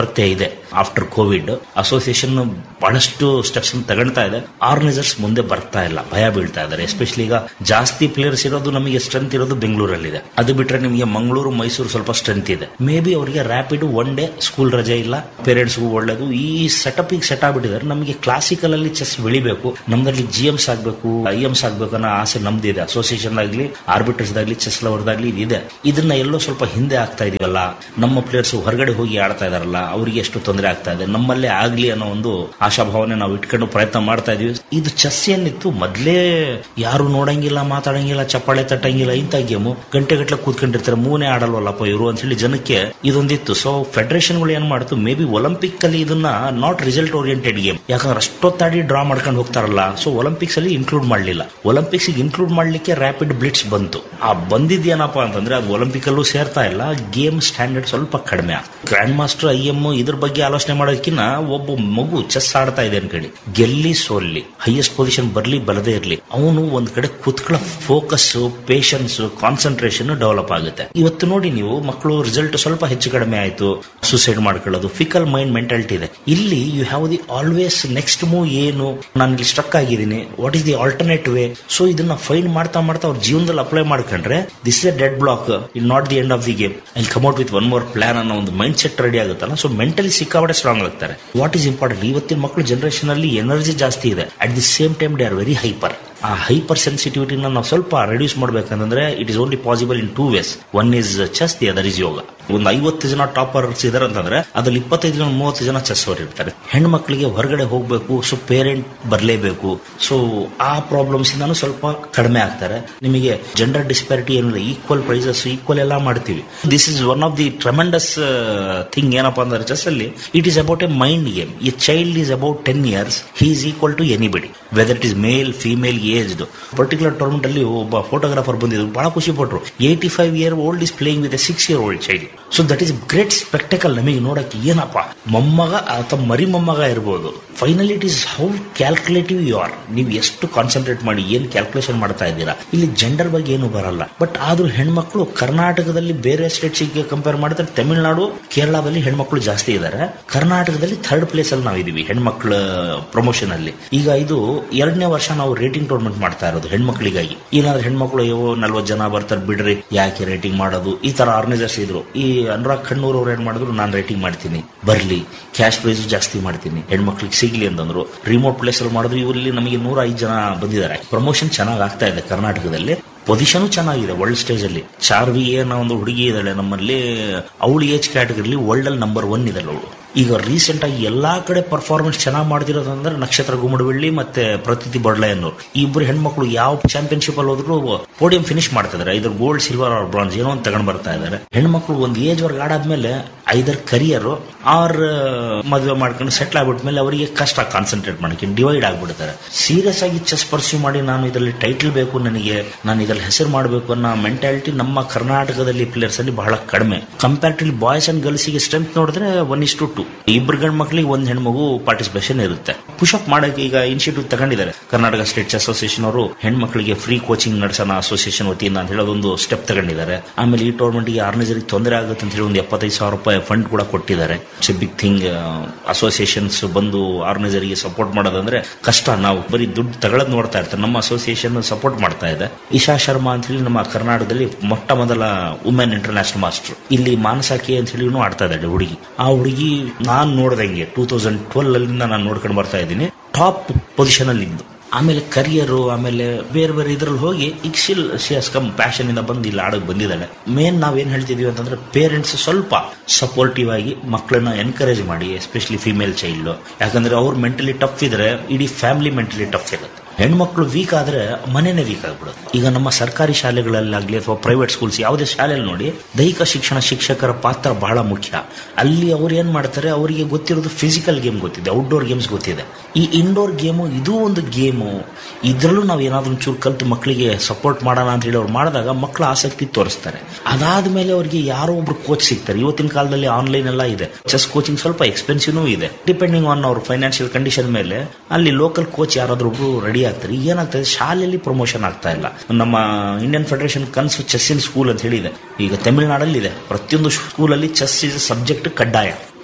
ಕೊರತೆ ಇದೆ ಆಫ್ಟರ್ ಕೋವಿಡ್ ಅಸೋಸಿಯೇಷನ್ ಬಹಳಷ್ಟು ಸ್ಟೆಪ್ಸ್ ತಗೊಳ್ತಾ ಇದೆ ಆರ್ಗನೈಸರ್ಸ್ ಮುಂದೆ ಬರ್ತಾ ಇಲ್ಲ ಭಯ ಬೀಳ್ತಾ ಇದ್ದಾರೆ ಎಸ್ಪೆಷಲಿ ಈಗ ಜಾಸ್ತಿ ಪ್ಲೇಯರ್ಸ್ ಇರೋದು ನಮಗೆ ಸ್ಟ್ರೆಂತ್ ಇರೋದು ಬೆಂಗಳೂರಲ್ಲಿದೆ ಅದು ಬಿಟ್ರೆ ನಿಮಗೆ ಮಂಗಳೂರು ಮೈಸೂರು ಸ್ವಲ್ಪ ಸ್ಟ್ರೆಂತ್ ಇದೆ ಮೇ ಬಿ ಅವರಿಗೆ ರ್ಯಾಪಿಡ್ ಒನ್ ಡೇ ಸ್ಕೂಲ್ ರಜೆ ಇಲ್ಲ ಪೇರೆಂಟ್ಸ್ಗೂ ಒಳ್ಳೇದು ಈ ಸೆಟಪ್ ಈಗ ಸೆಟ್ ಆಗ್ಬಿಟ್ಟಿದ್ದಾರೆ ನಮಗೆ ಕ್ಲಾಸಿಕಲ್ ಅಲ್ಲಿ ಚೆಸ್ ಬೆಳಿಬೇಕು ನಮ್ದಲ್ಲಿ ಜಿ ಎಮ್ಸ್ ಆಗ್ಬೇಕು ಐ ಎಮ್ಸ್ ಆಗ್ಬೇಕು ಅನ್ನೋ ಆಸೆ ನಮ್ದಿದೆ ಅಸೋಸಿಯೇಷನ್ ಆಗ್ಲಿ ಆರ್ಬಿಟರ್ಸ್ ಆಗ್ಲಿ ಚೆಸ್ ಲವರ್ದಾಗ್ಲಿ ಇದೆ ಇದನ್ನ ಎಲ್ಲೋ ಸ್ವಲ್ಪ ಹಿಂದೆ ಆಗ್ತಾ ಇದೀವಲ್ಲ ನಮ್ಮ ಪ್ಲೇಯರ್ಸ್ ಹೊರಗಡೆ ಹೋಗಿ ಆಡ್ತಾ ಇದಾರಲ್ಲ ಅವರಿಗೆ ಎಷ್ಟು ತೊಂದರೆ ಆಗ್ತಾ ಇದೆ ನಮ್ಮಲ್ಲೇ ಆಗ್ಲಿ ಅನ್ನೋ ಒಂದು ಆಶಾಭಾವನೆ ನಾವು ಇಟ್ಕೊಂಡು ಪ್ರಯತ್ನ ಮಾಡ್ತಾ ಇದೀವಿ ಇದು ಚೆಸ್ ಏನಿತ್ತು ಮೊದ್ಲೇ ಯಾರು ನೋಡಂಗಿಲ್ಲ ಮಾತಾಡಂಗಿಲ್ಲ ಚಪ್ಪಾಳೆ ತಟ್ಟಂಗಿಲ್ಲ ಇಂಥ ಗೇಮು ಗಂಟೆ ಗಟ್ಟಲೆ ಕೂತ್ಕೊಂಡಿರ್ತಾರೆ ಮೂನೇ ಆಡಲ್ವಲ್ಲಪ್ಪ ಇವರು ಅಂತ ಹೇಳಿ ಜನಕ್ಕೆ ಇದೊಂದಿತ್ತು ಸೊ ಫೆಡರೇಷನ್ಗಳು ಏನ್ ಮಾಡ್ತು ಮೇ ಬಿ ಒಲಿಂಪಿಕ್ ಅಲ್ಲಿ ಇದನ್ನ ನಾಟ್ ರಿಸಲ್ಟ್ ಓರಿಯೆಂಟೆಡ್ ಗೇಮ್ ಯಾಕಂದ್ರೆ ಅಷ್ಟೊತ್ತಾಡಿ ಡ್ರಾ ಮಾಡ್ಕೊಂಡು ಹೋಗ್ತಾರಲ್ಲ ಸೊ ಒಲಿಂಪಿಕ್ಸ್ ಅಲ್ಲಿ ಇನ್ಕ್ಲೂಡ್ ಮಾಡಲಿಲ್ಲ ಒಲಿಂಪಿಕ್ಸ್ ಇನ್ಕ್ಲೂಡ್ ಮಾಡ್ಲಿಕ್ಕೆ ರ್ಯಾಪಿಡ್ ಬ್ಲಿಟ್ಸ್ ಬಂತು ಆ ಬಂದಿದ್ದೇನಪ್ಪ ಅಂತಂದ್ರೆ ಅದು ಒಲಿಂಪಿಕ್ ಅಲ್ಲೂ ಸೇರ್ತಾ ಇಲ್ಲ ಗೇಮ್ ಸ್ಟ್ಯಾಂಡರ್ಡ್ ಸ್ವಲ್ಪ ಕಡಿಮೆ ಗ್ರ್ಯಾಂಡ್ ಮಾಸ್ಟರ್ ಐ ಎಂ ಇದ್ರ ಬಗ್ಗೆ ಆಲೋಚನೆ ಮಾಡೋದಕ್ಕಿಂತ ಒಬ್ಬ ಮಗು ಚೆಸ್ ಆಡ್ತಾ ಇದೆ ಅನ್ಕಡಿ ಗೆಲ್ಲಿ ಸೋಲ್ಲಿ ಹೈಯೆಸ್ಟ್ ಪೊಸಿಷನ್ ಬರ್ಲಿ ಬರದೇ ಇರ್ಲಿ ಅವನು ಒಂದ್ ಕಡೆ ಕುತ್ಕೊಳ್ಳೋ ಫೋಕಸ್ ಪೇಷನ್ಸ್ ಕಾನ್ಸಂಟ್ರೇಷನ್ ಡೆವಲಪ್ ಆಗುತ್ತೆ ಇವತ್ತು ನೋಡಿ ನೀವು ಮಕ್ಕಳು ರಿಸಲ್ಟ್ ಸ್ವಲ್ಪ ಹೆಚ್ಚು ಕಡಿಮೆ ಆಯ್ತು ಸುಸೈಡ್ ಮಾಡ್ಕೊಳ್ಳೋದು ಫಿಕಲ್ ಮೈಂಡ್ ಮೆಂಟಾಲಿಟಿ ಇದೆ ಇಲ್ಲಿ you have the always next move ಏನು ನಾನು ಇಲ್ಲಿ ಸ್ಟ್ರಕ್ ಆಗಿದ್ದೀನಿ what is the alternate way so ಇದನ್ನ ಫೈಂಡ್ ಮಾಡ್ತಾ ಮಾಡ್ತಾ ಅವ್ರ ಜೀವನದಲ್ಲಿ ಅಪ್ಲೈ ಮಾಡ್ಕೊಂಡ್ರೆ this is dead block I'll not the end of the game I come out with one more plan ಅನ್ನೋ ಒಂದು ಮೈಂಡ್ ಸೆಟ್ ರೆಡಿ ಆಗುತ್ತಲ್ಲ ಸೊ ಮೆಂಟಲಿ ಸಿಕ್ಕಾಪಟ್ಟೆ ಸ್ಟ್ರಾಂಗ್ ಆಗ್ತಾರೆ ವಾಟ್ ಈಸ್ ಇಂಪಾರ್ಟೆಂಟ್ ಇವತ್ತಿನ ಮಕ್ಕಳು ಜನರೇಷನ್ ಅಲ್ಲಿ ಎನರ್ಜಿ ಜಾಸ್ತಿ ಇದೆ at the same time they are very hyper uh hyper ಸೆನ್ಸಿಟಿವಿಟಿನ ನಾವು ಸ್ವಲ್ಪ ರೆಡ್ಯೂಸ್ ಮಾಡ್ಬೇಕಂದ್ರೆ it is only possible in two ways one is chess the other is yoga ಒಂದು ಐವತ್ತು ಜನ ಟಾಪರ್ಸ್ ಇದಾರೆ ಅಂತಂದ್ರೆ ಅದ್ರಲ್ಲಿ ಇಪ್ಪತ್ತೈದು ಜನ ಮೂವತ್ತು ಜನ ಚೆಸ್ ಅವರು ಇರ್ತಾರೆ ಹೆಣ್ಮಕ್ಳಿಗೆ ಹೊರಗಡೆ ಹೋಗ್ಬೇಕು ಸೊ ಪೇರೆಂಟ್ ಬರಲೇಬೇಕು ಸೊ ಆ ಪ್ರಾಬ್ಲಮ್ಸ್ ಇಂದಾನು ಸ್ವಲ್ಪ ಕಡಿಮೆ ಆಗ್ತಾರೆ ನಿಮಗೆ ಜೆಂಡರ್ ಡಿಸ್ಪ್ಯಾರಿಟಿ ಏನಿಲ್ಲ ಈಕ್ವಲ್ ಪ್ರೈಸಸ್ ಈಕ್ವಲ್ ಎಲ್ಲ ಮಾಡ್ತೀವಿ this is one of the tremendous thing ಏನಪ್ಪಾ ಅಂದ್ರೆ ಚೆಸ್ ಅಲ್ಲಿ it is about a mind game a child is about ten years he is equal to anybody whether it is male female aged particular tournament ಅಲ್ಲಿ ಒಬ್ಬ ಫೋಟೋಗ್ರಾಫರ್ ಬಂದಿದ್ರು ಬಹಳ ಖುಷಿ ಪಟ್ರು eighty five year old is playing with a six year old child so that is great spectacle ನಮಗೆ ನೋಡಕ್ಕೆ ಏನಪ್ಪ ಮೊಮ್ಮಗ ಅಥವಾ ಮರಿ ಮೊಮ್ಮಗ ಇರ್ಬೋದು finally it is how calculative you are ನೀವು ಎಷ್ಟು ಕಾನ್ಸಂಟ್ರೇಟ್ ಮಾಡಿ ಏನ್ ಕ್ಯಾಲ್ಕುಲೇಷನ್ ಮಾಡ್ತಾ ಇದ್ದೀರಾ ಇಲ್ಲಿ ಜೆಂಡರ್ ಬಗ್ಗೆ ಏನು ಬರಲ್ಲ ಬಟ್ ಆದ್ರೂ ಹೆಣ್ಮಕ್ಳು ಕರ್ನಾಟಕದಲ್ಲಿ ಬೇರೆ ಸ್ಟೇಟ್ಸ್ ಗೆ ಕಂಪೇರ್ ಮಾಡಿದ್ರೆ ತಮಿಳುನಾಡು ಕೇರಳದಲ್ಲಿ ಹೆಣ್ಮಕ್ಳು ಜಾಸ್ತಿ ಇದ್ದಾರೆ ಕರ್ನಾಟಕದಲ್ಲಿ ಥರ್ಡ್ ಪ್ಲೇಸ್ ಅಲ್ಲಿ ನಾವು ಇದೀವಿ ಹೆಣ್ಮಕ್ಳ ಪ್ರಮೋಷನ್ ಅಲ್ಲಿ ಈಗ ಇದು ಎರಡನೇ ವರ್ಷ ನಾವು ರೇಟಿಂಗ್ ಟೂರ್ನಮೆಂಟ್ ಮಾಡ್ತಾ ಇರೋದು ಹೆಣ್ಮಕ್ಳಿಗಾಗಿ ಏನಾದ್ರೆ ಹೆಣ್ಮಕ್ಳು ಅಯ್ಯೋ ನಲ್ವತ್ತು ಜನ ಬರ್ತಾರೆ ಬಿಡ್ರಿ ಯಾಕೆ ರೇಟಿಂಗ್ ಮಾಡೋದು ಈ ತರ ಆರ್ಗನೈಸರ್ಸ್ ಇದ್ರು ಈ ಅನುರಾಗ್ ಖಣ್ಣೂರ್ ಅವ್ರು ಏನ್ ಮಾಡಿದ್ರು ನಾನು ರೇಟಿಂಗ್ ಮಾಡ್ತೀನಿ ಬರ್ಲಿ ಕ್ಯಾಶ್ ಪ್ರೈಸ್ ಜಾಸ್ತಿ ಮಾಡ್ತೀನಿ ಹೆಣ್ಮಕ್ಳಿಗೆ ಸಿಗ್ಲಿ ಅಂತಂದ್ರು ರಿಮೋಟ್ ಪ್ಲೇಸ್ ಅಲ್ಲಿ ಮಾಡಿದ್ರು ಇವರಲ್ಲಿ ನಮಗೆ ನೂರ ಐದು ಜನ ಬಂದಿದ್ದಾರೆ ಪ್ರಮೋಷನ್ ಚೆನ್ನಾಗಿ ಆಗ್ತಾ ಇದೆ ಕರ್ನಾಟಕದಲ್ಲಿ ಪೊಸಿಷನ್ ಚೆನ್ನಾಗಿದೆ ವರ್ಲ್ಡ್ ಸ್ಟೇಜ್ ಅಲ್ಲಿ ಚಾರ್ವಿ ಅನ್ನೋ ಒಂದು ಹುಡುಗಿ ಇದ್ದಾಳೆ ನಮ್ಮಲ್ಲಿ ಅವಳು ಏಜ್ ಕ್ಯಾಟಗರಿಲಿ ವರ್ಲ್ಡ್ ಅಲ್ಲಿ ನಂಬರ್ ಒನ್ ಇದ್ದಾಳೆ ಅವಳು ಈಗ ರೀಸೆಂಟ್ ಆಗಿ ಎಲ್ಲಾ ಕಡೆ ಪರ್ಫಾರ್ಮೆನ್ಸ್ ಚೆನ್ನಾಗಿ ಮಾಡ್ತಿರೋದು ಅಂದ್ರೆ ನಕ್ಷತ್ರ ಗುಮ್ಮಡವಳ್ಳಿ ಮತ್ತೆ ಪ್ರತಿತಿ ಬೊಡ್ಲೆಯನ್ನೋರು ಈ ಇಬ್ಬರು ಹೆಣ್ಮಕ್ಳು ಯಾವ ಚಾಂಪಿಯನ್ಶಿಪ್ ಅಲ್ಲಿ ಹೋದ್ರು ಪೋಡಿಯಂ ಫಿನಿಶ್ ಮಾಡ್ತಿದ್ದಾರೆ ಇದ್ರ ಗೋಲ್ಡ್ ಸಿಲ್ವರ್ ಆರ್ ಬ್ರಾನ್ಸ್ ಏನೋ ಒಂದು ತಗೊಂಡ್ ಬರ್ತಾ ಇದ್ದಾರೆ ಹೆಣ್ಮಕ್ಳು ಒಂದು ಏಜ್ ವರ್ಗ ಆಡಾದ್ಮೇಲೆ ಐದರ್ ಕರಿಯರ್ ಆರ್ ಮದುವೆ ಮಾಡ್ಕೊಂಡು ಸೆಟ್ಲ್ ಆಗ್ಬಿಟ್ಮೇಲೆ ಅವರಿಗೆ ಕಷ್ಟ ಕಾನ್ಸಂಟ್ರೇಟ್ ಮಾಡಕ್ಕೆ ಡಿವೈಡ್ ಆಗ್ಬಿಡ್ತಾರೆ ಸೀರಿಯಸ್ ಆಗಿ ಚೆಸ್ ಪರ್ಸ್ಯೂ ಮಾಡಿ ನಾನು ಇದರಲ್ಲಿ ಟೈಟಲ್ ಬೇಕು ನನಗೆ ನಾನು ಇದರಲ್ಲಿ ಹೆಸರು ಮಾಡಬೇಕು ಅನ್ನೋ ಮೆಂಟಾಲಿಟಿ ನಮ್ಮ ಕರ್ನಾಟಕದಲ್ಲಿ ಪ್ಲೇಯರ್ಸ್ ಅಲ್ಲಿ ಬಹಳ ಕಡಿಮೆ ಕಂಪ್ಯಾರಿಟಿವ್ಲಿ ಬಾಯ್ಸ್ ಅಂಡ್ ಗರ್ಲ್ಸ್ ಗೆ ಸ್ಟ್ರೆಂತ್ ನೋಡಿದ್ರೆ ಒನ್ ಇಸ್ ಟು ಟು ಇಬ್ಬರು ಗಂಡ್ ಮಕ್ಳಿಗೆ ಒಂದ್ ಹೆಣ್ಮಗು ಪಾರ್ಟಿಸಿಪೇಷನ್ ಇರುತ್ತೆ ಪುಷಪ್ ಮಾಡಕ್ಕೆ ಈಗ ಇನಿಷಿಯೇಟಿವ್ ತಗೊಂಡಿದ್ದಾರೆ ಕರ್ನಾಟಕ ಸ್ಟೇಟ್ ಚೆಸ್ ಅಸೋಸಿಯೇಷನ್ ಅವರು ಹೆಣ್ಮಕ್ಳಿಗೆ ಫ್ರೀ ಕೋಚಿಂಗ್ ನಡೆಸೋಣ ಅಸೋಸಿಯೇಷನ್ ವತಿಯಿಂದ ಅಂತ ಹೇಳಿ ಒಂದು ಸ್ಟೆಪ್ ತಗೊಂಡಿದ್ದಾರೆ ಆಮೇಲೆ ಈ ಟೂರ್ನಮೆಂಟ್ ಗೆ ಆರ್ಗನೈಸರ್ ತೊಂದರೆ ಆಗುತ್ತೆ ಅಂತ ಹೇಳಿ ಒಂದು ಎಪ್ಪತ್ತೈದು ಸಾವಿರ ರೂಪಾಯಿ ಫಂಡ್ ಕೂಡ ಕೊಟ್ಟಿದ್ದಾರೆ ಇಟ್ಸ್ ಬಿಗ್ ಥಿಂಗ್ ಅಸೋಸಿಯೇಷನ್ಸ್ ಬಂದು ಆರ್ಗನೈಸರ್ ಗೆ ಸಪೋರ್ಟ್ ಮಾಡೋದಂದ್ರೆ ಕಷ್ಟ ನಾವು ಬರೀ ದುಡ್ಡು ತಗೊಳದ್ ನೋಡ್ತಾ ಇರ್ತಾರೆ ನಮ್ಮ ಅಸೋಸಿಯೇಷನ್ ಸಪೋರ್ಟ್ ಮಾಡ್ತಾ ಇದೆ ಇಶಾ ಶರ್ಮಾ ಅಂತ ಹೇಳಿ ನಮ್ಮ ಕರ್ನಾಟಕದಲ್ಲಿ ಮೊಟ್ಟ ಮೊದಲ ವುಮೆನ್ ಇಂಟರ್ನ್ಯಾಷನಲ್ ಮಾಸ್ಟರ್ ಇಲ್ಲಿ ಮಾನಸಾಕಿ ಅಂತ ಹೇಳಿ ಆಡ್ತಾ ಇದ್ದಾಳೆ ಹುಡುಗಿ ಆ ಹುಡುಗಿ ನಾನ್ ನೋಡ್ದಂಗೆ ಟೂ ತೌಸಂಡ್ ಟ್ವೆಲ್ ಅಲ್ಲಿಂದ ನಾನು ನೋಡ್ಕೊಂಡು ಬರ್ತಾ ಇದ್ದೀನಿ ಟಾಪ್ ಪೊಸಿಷನ್ ಅಲ್ಲಿ ಇದ್ದು ಆಮೇಲೆ ಕರಿಯರು ಆಮೇಲೆ ಬೇರೆ ಬೇರೆ ಇದ್ರಲ್ಲಿ ಹೋಗಿ ಈಗ ಶಿಲ್ ಶಿಯಸ್ ಕಮ್ ಪ್ಯಾಷನ್ ಇಂದ ಬಂದು ಇಲ್ಲಿ ಆಡಕ್ ಬಂದಿದ್ದಾಳೆ ಮೇನ್ ನಾವೇನ್ ಹೇಳ್ತಿದೀವಿ ಅಂತಂದ್ರೆ ಪೇರೆಂಟ್ಸ್ ಸ್ವಲ್ಪ ಸಪೋರ್ಟಿವ್ ಆಗಿ ಮಕ್ಕಳನ್ನ ಎನ್ಕರೇಜ್ ಮಾಡಿ ಎಸ್ಪೆಷಲಿ ಫಿಮೇಲ್ ಚೈಲ್ಡ್ ಯಾಕಂದ್ರೆ ಅವ್ರು ಮೆಂಟಲಿ ಟಫ್ ಇದ್ರೆ ಇಡೀ ಫ್ಯಾಮಿಲಿ ಮೆಂಟಲಿ ಟಫ್ ಇರುತ್ತೆ ಹೆಣ್ಮಕ್ಳು ವೀಕ್ ಆದ್ರೆ ಮನೆನೇ ವೀಕ್ ಆಗ್ಬಿಡುತ್ತೆ ಈಗ ನಮ್ಮ ಸರ್ಕಾರಿ ಶಾಲೆಗಳಲ್ಲಾಗ್ಲಿ ಅಥವಾ ಪ್ರೈವೇಟ್ ಸ್ಕೂಲ್ಸ್ ಯಾವುದೇ ಶಾಲೆಯಲ್ಲಿ ನೋಡಿ ದೈಹಿಕ ಶಿಕ್ಷಣ ಶಿಕ್ಷಕರ ಪಾತ್ರ ಬಹಳ ಮುಖ್ಯ ಅಲ್ಲಿ ಅವ್ರು ಏನ್ ಮಾಡ್ತಾರೆ ಅವರಿಗೆ ಗೊತ್ತಿರೋದು ಫಿಸಿಕಲ್ ಗೇಮ್ ಗೊತ್ತಿದೆ ಔಟ್ಡೋರ್ ಗೇಮ್ಸ್ ಗೊತ್ತಿದೆ ಈ ಇಂಡೋರ್ ಗೇಮು ಇದು ಒಂದು ಗೇಮು ಇದ್ರಲ್ಲೂ ನಾವು ಏನಾದ್ರೂ ಒಂಚೂರು ಕಲ್ತು ಮಕ್ಕಳಿಗೆ ಸಪೋರ್ಟ್ ಮಾಡೋಣ ಅಂತ ಹೇಳಿ ಅವ್ರು ಮಾಡಿದಾಗ ಮಕ್ಕಳ ಆಸಕ್ತಿ ತೋರಿಸ್ತಾರೆ ಅದಾದ್ಮೇಲೆ ಅವ್ರಿಗೆ ಯಾರೋ ಒಬ್ರು ಕೋಚ್ ಸಿಗ್ತಾರೆ ಇವತ್ತಿನ ಕಾಲದಲ್ಲಿ ಆನ್ಲೈನ್ ಎಲ್ಲ ಇದೆ ಚೆಸ್ ಕೋಚಿಂಗ್ ಸ್ವಲ್ಪ ಎಕ್ಸ್ಪೆನ್ಸಿವ್ ಇದೆ ಡಿಪೆಂಡಿಂಗ್ ಆನ್ ಅವ್ರ ಫೈನಾನ್ಷಿಯಲ್ ಕಂಡೀಷನ್ ಮೇಲೆ ಅಲ್ಲಿ ಲೋಕಲ್ ಕೋಚ್ ಯಾರಾದ್ರೂ ಒಬ್ರು ರೆಡಿ ಆಗ್ತಾರೆ ಈಗ ಏನಾಗ್ತದೆ ಶಾಲೆಯಲ್ಲಿ ಪ್ರಮೋಷನ್ ಆಗ್ತಾ ಇಲ್ಲ ನಮ್ಮ ಇಂಡಿಯನ್ ಫೆಡರೇಷನ್ ಕನ್ಸು ಚೆಸ್ಸಿನ ಸ್ಕೂಲ್ ಅಂತ ಹೇಳಿದೆ ಈಗ ತಮಿಳುನಾಡಲ್ಲಿ ಇದೆ ಪ್ರತಿಯೊಂದು ಸ್ಕೂಲಲ್ಲಿ ಚೆಸ್ ಇಸ್ ಸಬ್ಜೆಕ್ಟ್ ಕಡ್ಡಾಯ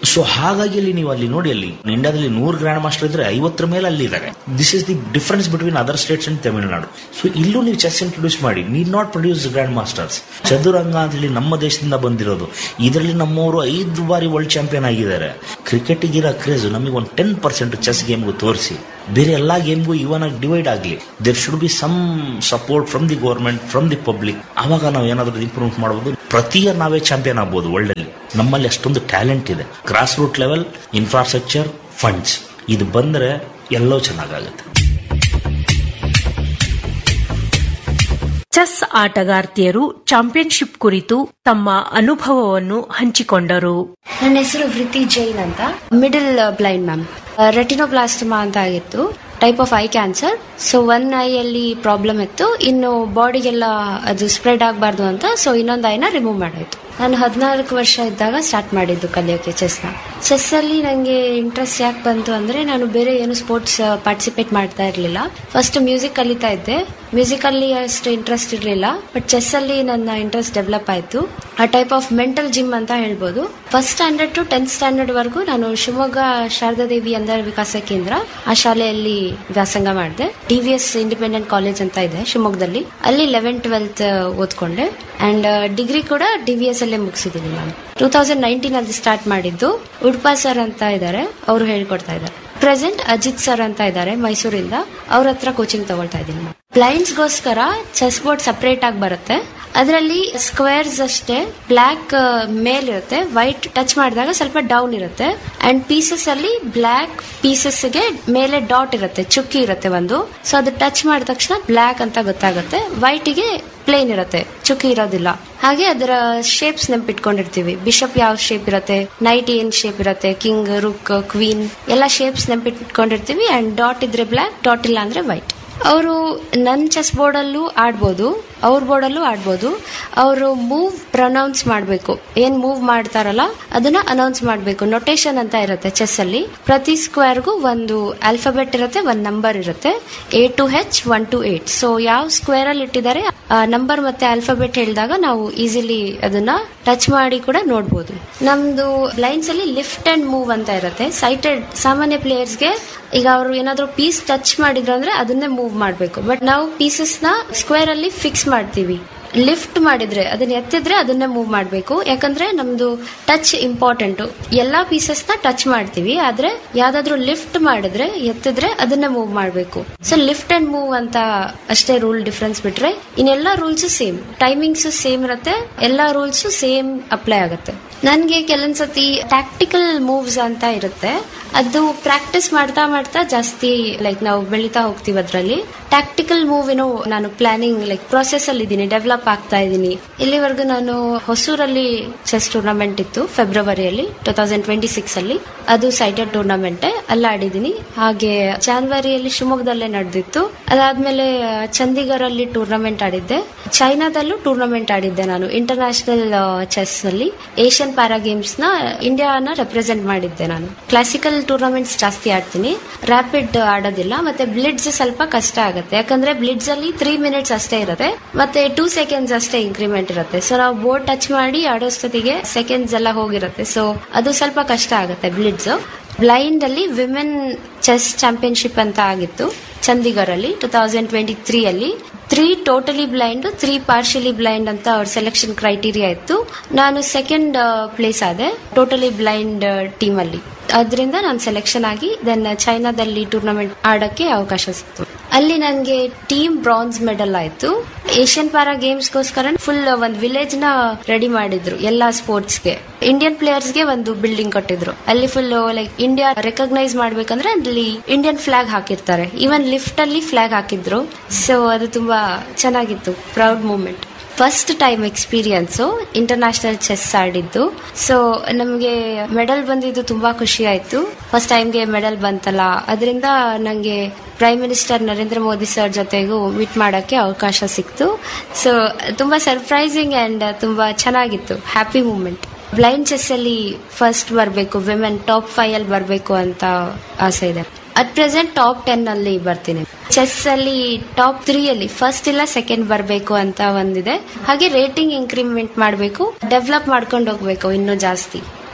ಸೊ ಹಾಗಾಗಿ ಅಲ್ಲಿ ನೀವು ಅಲ್ಲಿ ನೋಡಿ ಅಲ್ಲಿ ಇಂಡಿಯಾದಲ್ಲಿ ನೂರು ಗ್ರ್ಯಾಂಡ್ ಮಾಸ್ಟರ್ ಇದ್ರೆ ಐವತ್ತರ ಮೇಲೆ ಅಲ್ಲಿ ಇದ್ದಾರೆ this is the difference between other states and Tamil Nadu so ಇಲ್ಲೂ ನೀವು ಚೆಸ್ ಇಂಟ್ರೊಡ್ಯೂಸ್ ಮಾಡಿ need not produce grandmasters ಚದುರಂಗ ಅಂತ ಹೇಳಿ ನಮ್ಮ ದೇಶದಿಂದ ಬಂದಿರೋದು ಇದರಲ್ಲಿ ನಮ್ಮವರು ಐದು ಬಾರಿ ವರ್ಲ್ಡ್ ಚಾಂಪಿಯನ್ ಆಗಿದ್ದಾರೆ ಕ್ರಿಕೆಟಿಗೆ ಇರೋ ಕ್ರೇಜ್ ನಮಗೆ ಒಂದು ಟೆನ್ ಪರ್ಸೆಂಟ್ ಚೆಸ್ ಗೇಮ್ಗೂ ತೋರಿಸಿ ಬೇರೆ ಎಲ್ಲಾ ಗೇಮ್ಗೂ ಇವನ್ ಆಗಿ ಡಿವೈಡ್ ಆಗಲಿ there should be some support from the government from the public ಅವಾಗ ನಾವು ಏನಾದರೂ ಇಂಪ್ರೂವ್ ಮಾಡಬಹುದು ಪ್ರತಿ ಇಯರ್ ನಾವೇ ಚಾಂಪಿಯನ್ ಆಗ್ಬೋದು ವರ್ಲ್ಡ್ ಅಲ್ಲಿ ನಮ್ಮಲ್ಲಿ ಅಷ್ಟೊಂದು ಟ್ಯಾಲೆಂಟ್ ಇದೆ cross root level infrastructure funds ಇದು ಬಂದ್ರೆ ಎಲ್ಲೋ ಚೆನ್ನಾಗಾಗುತ್ತೆ ಚೆಸ್ ಆಟಗಾರ್ತಿಯರು ಚಾಂಪಿಯನ್ಶಿಪ್ ಕುರಿತು ತಮ್ಮ ಅನುಭವವನ್ನು ಹಂಚಿಕೊಂಡರು ನನ್ನ ಹೆಸರು ವೃತ್ತಿ ಜೈನ್ ಅಂತ ಮಿಡಲ್ ಬ್ಲೈಂಡ್ ಮ್ಯಾಮ್ ರೆಟಿನೋಪ್ಲಾಸ್ಟಮಾ ಅಂತ ಆಗಿತ್ತು type of eye cancer so one ಐಯಲ್ಲಿ ಪ್ರಾಬ್ಲಮ್ ಇತ್ತು ಇನ್ನು ಬಾಡಿಗೆಲ್ಲ ಅದು ಸ್ಪ್ರೆಡ್ ಆಗಬಾರ್ದು ಅಂತ ಸೊ ಇನ್ನೊಂದು ಐನ ರಿಮೂವ್ ಮಾಡಾಯ್ತು ನಾನು ಹದಿನಾಲ್ಕು ವರ್ಷ ಇದ್ದಾಗ ಸ್ಟಾರ್ಟ್ ಮಾಡಿದ್ದು ಕಲಿಯೋಕೆ ಚೆಸ್ನ ಚೆಸ್ ಅಲ್ಲಿ ನನಗೆ ಇಂಟ್ರೆಸ್ಟ್ ಯಾಕೆ ಬಂತು ಅಂದ್ರೆ ನಾನು ಬೇರೆ ಏನು ಸ್ಪೋರ್ಟ್ಸ್ ಪಾರ್ಟಿಸಿಪೇಟ್ ಮಾಡ್ತಾ ಇರಲಿಲ್ಲ ಫಸ್ಟ್ ಮ್ಯೂಸಿಕ್ ಕಲಿತಾ ಇದ್ದೆ ಮ್ಯೂಸಿಕ್ ಅಲ್ಲಿ ಅಷ್ಟು ಇಂಟ್ರೆಸ್ಟ್ ಇರಲಿಲ್ಲ ಬಟ್ ಚೆಸ್ ಅಲ್ಲಿ ನನ್ನ ಇಂಟ್ರೆಸ್ಟ್ ಡೆವಲಪ್ ಆಯ್ತು ಆ ಟೈಪ್ ಆಫ್ ಮೆಂಟಲ್ ಜಿಮ್ ಅಂತ ಹೇಳ್ಬೋದು first standard to tenth standard ವರೆಗೂ ನಾನು ಶಿವಮೊಗ್ಗ ಶಾರದಾದೇವಿ ಅಂಧರ ವಿಕಾಸ ಕೇಂದ್ರ ಆ ಶಾಲೆಯಲ್ಲಿ ವ್ಯಾಸಂಗ ಮಾಡಿದೆ D V S independent college ಅಂತ ಇದೆ ಶಿವಮೊಗ್ಗದಲ್ಲಿ ಅಲ್ಲಿ ಲೆವೆನ್ ಟ್ವೆಲ್ತ್ ಓದ್ಕೊಂಡೆ ಅಂಡ್ ಡಿಗ್ರಿ ಕೂಡ ಡಿ ವಿ ಎಸ್ ಅಲ್ಲೇ ಮುಗಿಸಿದ್ದೀನಿ ನಾನು ಟೂ ತೌಸಂಡ್ ನೈನ್ಟೀನ್ ಅಲ್ಲಿ ಸ್ಟಾರ್ಟ್ ಮಾಡಿದ್ದು ಉಡುಪಾ ಸರ್ ಅಂತ ಇದ್ದಾರೆ ಅವರು ಹೇಳ್ಕೊಡ್ತಾ ಇದ್ದಾರೆ ಪ್ರೆಸೆಂಟ್ ಅಜಿತ್ ಸರ್ ಅಂತ ಇದ್ದಾರೆ ಮೈಸೂರಿಂದ ಅವ್ರ ಹತ್ರ ಕೋಚಿಂಗ್ ತಗೊಳ್ತಾ ಇದ್ದೀನಿ ಬ್ಲೈಂಡ್ಸ್ಗೋಸ್ಕರ ಚೆಸ್ ಬೋರ್ಡ್ ಸಪರೇಟ್ ಆಗಿ ಬರುತ್ತೆ ಅದರಲ್ಲಿ ಸ್ಕ್ವೇರ್ಸ್ ಅಷ್ಟೇ ಬ್ಲ್ಯಾಕ್ ಮೇಲ್ ಇರುತ್ತೆ ವೈಟ್ ಟಚ್ ಮಾಡಿದಾಗ ಸ್ವಲ್ಪ ಡೌನ್ ಇರುತ್ತೆ ಅಂಡ್ ಪೀಸಸ್ ಅಲ್ಲಿ ಬ್ಲ್ಯಾಕ್ ಪೀಸಸ್ ಗೆ ಮೇಲೆ ಡಾಟ್ ಇರುತ್ತೆ ಚುಕ್ಕಿ ಇರುತ್ತೆ ಒಂದು ಸೊ ಅದು ಟಚ್ ಮಾಡಿದ ತಕ್ಷಣ ಬ್ಲ್ಯಾಕ್ ಅಂತ ಗೊತ್ತಾಗುತ್ತೆ ವೈಟ್ ಗೆ ಪ್ಲೇನ್ ಇರುತ್ತೆ ಚುಕ್ಕಿ ಇರೋದಿಲ್ಲ ಹಾಗೆ ಅದರ ಶೇಪ್ಸ್ ನೆನ್ಪಿಟ್ಕೊಂಡಿರ್ತೀವಿ ಬಿಷಪ್ ಯಾವ ಶೇಪ್ ಇರುತ್ತೆ ನೈಟ್ ಏನ್ ಶೇಪ್ ಇರುತ್ತೆ ಕಿಂಗ್ ರುಕ್ ಕ್ವೀನ್ ಎಲ್ಲ ಶೇಪ್ಸ್ ನೆನ್ಪಿಟ್ಕೊಂಡಿರ್ತೀವಿ ಅಂಡ್ ಡಾಟ್ ಇದ್ರೆ ಬ್ಲ್ಯಾಕ್ ಡಾಟ್ ಇಲ್ಲ ಅಂದ್ರೆ ವೈಟ್ ಅವರು ನನ್ನ ಚೆಸ್ ಬೋರ್ಡಲ್ಲೂ ಆಡ್ಬೋದು ಅವ್ರ ಬೋರ್ಡಲ್ಲೂ ಆಡ್ಬೋದು ಅವರು ಮೂವ್ ಪ್ರೊನೌನ್ಸ್ ಮಾಡಬೇಕು ಏನ್ ಮೂವ್ ಮಾಡ್ತಾರಲ್ಲ ಅದನ್ನ ಅನೌನ್ಸ್ ಮಾಡಬೇಕು ನೊಟೇಷನ್ ಅಂತ ಇರುತ್ತೆ ಚೆಸ್ ಅಲ್ಲಿ ಪ್ರತಿ ಸ್ಕ್ವೇರ್ಗೂ ಒಂದು ಆಲ್ಫಾಬೆಟ್ ಇರುತ್ತೆ ಒಂದು ನಂಬರ್ ಇರುತ್ತೆ A to H one to eight so ಯಾವ ಸ್ಕ್ವೇರ್ ಅಲ್ಲಿ ಇಟ್ಟಿದ್ದಾರೆ ನಂಬರ್ ಮತ್ತೆ ಆಲ್ಫಾಬೆಟ್ ಹೇಳಿದಾಗ ನಾವು ಈಸಿಲಿ ಅದನ್ನ ಟಚ್ ಮಾಡಿ ಕೂಡ ನೋಡ್ಬೋದು ನಮ್ದು ಲೈನ್ಸ್ ಅಲ್ಲಿ ಲಿಫ್ಟ್ ಅಂಡ್ ಮೂವ್ ಅಂತ ಇರುತ್ತೆ ಸೈಟೆಡ್ ಸಾಮಾನ್ಯ ಪ್ಲೇಯರ್ಸ್ಗೆ ಈಗ ಅವರು ಏನಾದ್ರು ಪೀಸ್ ಟಚ್ ಮಾಡಿದ್ರು ಅಂದ್ರೆ ಅದನ್ನೇ ಮೂವ್ ಮಾಡಬೇಕು ಬಟ್ ನಾವು ಪೀಸಸ್ ನ ಸ್ಕ್ವೇರ್ ಅಲ್ಲಿ ಫಿಕ್ಸ್ ಮಾಡ್ತೀವಿ ಲಿಫ್ಟ್ ಮಾಡಿದ್ರೆ ಅದನ್ನ ಎತ್ತಿದ್ರೆ ಅದನ್ನೇ ಮೂವ್ ಮಾಡಬೇಕು ಯಾಕಂದ್ರೆ ನಮ್ದು ಟಚ್ ಇಂಪಾರ್ಟೆಂಟ್ ಎಲ್ಲಾ ಪೀಸಸ್ ನ ಟಚ್ ಮಾಡ್ತೀವಿ ಆದ್ರೆ ಯಾವ್ದಾದ್ರು ಲಿಫ್ಟ್ ಮಾಡಿದ್ರೆ ಎತ್ತಿದ್ರೆ ಅದನ್ನೇ ಮೂವ್ ಮಾಡಬೇಕು ಸೊ ಲಿಫ್ಟ್ ಅಂಡ್ ಮೂವ್ ಅಂತ ಅಷ್ಟೇ ರೂಲ್ ಡಿಫ್ರೆನ್ಸ್ ಬಿಟ್ರೆ ಇನ್ನೆಲ್ಲಾ ರೂಲ್ಸ್ ಸೇಮ್ ಟೈಮಿಂಗ್ಸ್ ಸೇಮ್ ಇರುತ್ತೆ ಎಲ್ಲಾ ರೂಲ್ಸ್ ಸೇಮ್ ಅಪ್ಲೈ ಆಗುತ್ತೆ ನನ್ಗೆ ಕೆಲವೊಂದ್ಸತಿ ಟ್ಯಾಕ್ಟಿಕಲ್ ಮೂವ್ಸ್ ಅಂತ ಇರುತ್ತೆ ಅದು ಪ್ರಾಕ್ಟೀಸ್ ಮಾಡ್ತಾ ಮಾಡ್ತಾ ಜಾಸ್ತಿ ಲೈಕ್ ನಾವು ಬೆಳೀತಾ ಹೋಗ್ತೀವಿ ಅದ್ರಲ್ಲಿ ಟ್ಯಾಕ್ಟಿಕಲ್ ಮೂವ್ ಏನೋ ನಾನು ಪ್ಲಾನಿಂಗ್ ಲೈಕ್ ಪ್ರೊಸೆಸ್ ಅಲ್ಲಿ ಇದ್ದೀನಿ ಡೆವಲಪ್ ಆಗ್ತಾ ಇದ್ದೀನಿ ಇಲ್ಲಿವರೆಗೂ ನಾನು ಹೊಸೂರಲ್ಲಿ ಚೆಸ್ ಟೂರ್ನಮೆಂಟ್ ಇತ್ತು ಫೆಬ್ರವರಿಯಲ್ಲಿ ಟೂ ತೌಸಂಡ್ ಟ್ವೆಂಟಿ ಸಿಕ್ಸ್ ಅಲ್ಲಿ ಅದು ಸೈಟೆಡ್ ಟೂರ್ನಮೆಂಟ್ ಅಲ್ಲಿ ಆಡಿದ್ದೀನಿ ಹಾಗೆ ಜಾನ್ವರಿಯಲ್ಲಿ ಶಿವಮೊಗ್ಗದಲ್ಲೇ ನಡೆದಿತ್ತು ಅದಾದ್ಮೇಲೆ ಚಂಡೀಗಢ್ ಅಲ್ಲಿ ಟೂರ್ನಮೆಂಟ್ ಆಡಿದ್ದೆ ಚೈನಾದಲ್ಲೂ ಟೂರ್ನಮೆಂಟ್ ಆಡಿದ್ದೆ ನಾನು ಇಂಟರ್ನ್ಯಾಷನಲ್ ಚೆಸ್ ಅಲ್ಲಿ ಏಷ್ಯನ್ ಪ್ಯಾರಾ ಗೇಮ್ಸ್ ನ ಇಂಡಿಯಾನ ರೆಪ್ರೆಸೆಂಟ್ ಮಾಡಿದ್ದೆ ನಾನು ಕ್ಲಾಸಿಕಲ್ ಟೂರ್ನಮೆಂಟ್ಸ್ ಜಾಸ್ತಿ ಆಡ್ತೀನಿ ರ್ಯಾಪಿಡ್ ಆಡೋದಿಲ್ಲ ಮತ್ತೆ ಬ್ಲಿಡ್ಸ್ ಸ್ವಲ್ಪ ಕಷ್ಟ ಆಗುತ್ತೆ ಯಾಕಂದ್ರೆ ಬ್ಲಿಡ್ಸ್ ಅಲ್ಲಿ ತ್ರೀ ಮಿನಿಟ್ಸ್ ಅಷ್ಟೇ ಇರುತ್ತೆ ಮತ್ತೆ ಟೂ ಸೆಕೆಂಡ್ಸ್ ಅಷ್ಟೇ ಇಂಕ್ರಿಮೆಂಟ್ ಇರುತ್ತೆ ಸೊ ನಾವು ಬೋರ್ಡ್ ಟಚ್ ಮಾಡಿ ಆಡೋಷ್ಟೊತ್ತಿಗೆ ಸೆಕೆಂಡ್ಸ್ ಎಲ್ಲ ಹೋಗಿರುತ್ತೆ ಸೊ ಅದು ಸ್ವಲ್ಪ ಕಷ್ಟ ಆಗುತ್ತೆ ಬ್ಲಿಡ್ಸ್ ಬ್ಲೈಂಡ್ ಅಲ್ಲಿ ವಿಮೆನ್ ಚೆಸ್ ಚಾಂಪಿಯನ್ಶಿಪ್ ಅಂತ ಆಗಿತ್ತು ಚಂಡೀಗಢ್ ಅಲ್ಲಿ ಟೂ ತೌಸಂಡ್ ಟ್ವೆಂಟಿ ತ್ರೀ ಅಲ್ಲಿ three totally blind three partially blind ಅಂತ ಅವ್ರ ಸೆಲೆಕ್ಷನ್ ಕ್ರೈಟೀರಿಯಾ ಇತ್ತು ನಾನು ಸೆಕೆಂಡ್ ಪ್ಲೇಸ್ ಆದೆ ಟೋಟಲಿ ಬ್ಲೈಂಡ್ ಟೀಮ್ ಅಲ್ಲಿ ಅದರಿಂದ ನಾನು ಸೆಲೆಕ್ಷನ್ ಆಗಿ ದೆನ್ ಚೈನಾದಲ್ಲಿ ಟೂರ್ನಮೆಂಟ್ ಆಡಕ್ಕೆ ಅವಕಾಶ ಸಿಕ್ತು ಅಲ್ಲಿ ನನಗೆ ಟೀಮ್ ಬ್ರಾನ್ಸ್ ಮೆಡಲ್ ಆಯ್ತು ಏಷ್ಯನ್ ಪ್ಯಾರಾ ಗೇಮ್ಸ್ಗೋಸ್ಕರ ಫುಲ್ ಒಂದು ವಿಲೇಜ್ ನ ರೆಡಿ ಮಾಡಿದ್ರು ಎಲ್ಲಾ ಸ್ಪೋರ್ಟ್ಸ್ಗೆ ಇಂಡಿಯನ್ ಪ್ಲೇಯರ್ಸ್ಗೆ ಒಂದು ಬಿಲ್ಡಿಂಗ್ ಕೊಟ್ಟಿದ್ರು ಅಲ್ಲಿ ಫುಲ್ ಲೈಕ್ ಇಂಡಿಯಾ ರೆಕಗ್ನೈಸ್ ಮಾಡ್ಬೇಕಂದ್ರೆ ಅಲ್ಲಿ ಇಂಡಿಯನ್ ಫ್ಲಾಗ್ ಹಾಕಿರ್ತಾರೆ ಈವನ್ ಲಿಫ್ಟ್ ಅಲ್ಲಿ ಫ್ಲಾಗ್ ಹಾಕಿದ್ರು ಸೊ ಅದು ತುಂಬಾ ಚೆನ್ನಾಗಿತ್ತು proud moment first time experience international chess ಆಡಿದ್ದು ಸೊ ನಮಗೆ ಮೆಡಲ್ ಬಂದಿದ್ದು ತುಂಬಾ ಖುಷಿ ಆಯ್ತು ಫಸ್ಟ್ ಟೈಮ್ಗೆ ಮೆಡಲ್ ಬಂತಲ್ಲ ಅದರಿಂದ ನಂಗೆ prime minister Narendra Modi sir ಜೊತೆಗೂ ಮೀಟ್ ಮಾಡಕ್ಕೆ ಅವಕಾಶ ಸಿಕ್ತು ಸೊ ತುಂಬಾ ಸರ್ಪ್ರೈಸಿಂಗ್ ಅಂಡ್ ತುಂಬಾ ಚೆನ್ನಾಗಿತ್ತು ಹ್ಯಾಪಿ ಮೂಮೆಂಟ್ ಬ್ಲೈಂಡ್ ಚೆಸ್ ಅಲ್ಲಿ ಫಸ್ಟ್ ಬರಬೇಕು ವಿಮೆನ್ ಟಾಪ್ ಫೈವ್ ಅಲ್ಲಿ ಬರಬೇಕು ಅಂತ ಆಸೆ ಇದೆ ಅಟ್ ಪ್ರೆಸೆಂಟ್ ಟಾಪ್ ಟೆನ್ ಅಲ್ಲಿ ಬರ್ತೀನಿ ಚೆಸ್ ಅಲ್ಲಿ ಟಾಪ್ ತ್ರೀ ಅಲ್ಲಿ ಫಸ್ಟ್ ಇಲ್ಲ ಸೆಕೆಂಡ್ ಬರಬೇಕು ಅಂತ ಒಂದಿದೆ ಹಾಗೆ ರೇಟಿಂಗ್ ಇನ್ಕ್ರಿಮೆಂಟ್ ಮಾಡಬೇಕು ಡೆವಲಪ್ ಮಾಡ್ಕೊಂಡು ಹೋಗ್ಬೇಕು ಇನ್ನೂ ಜಾಸ್ತಿ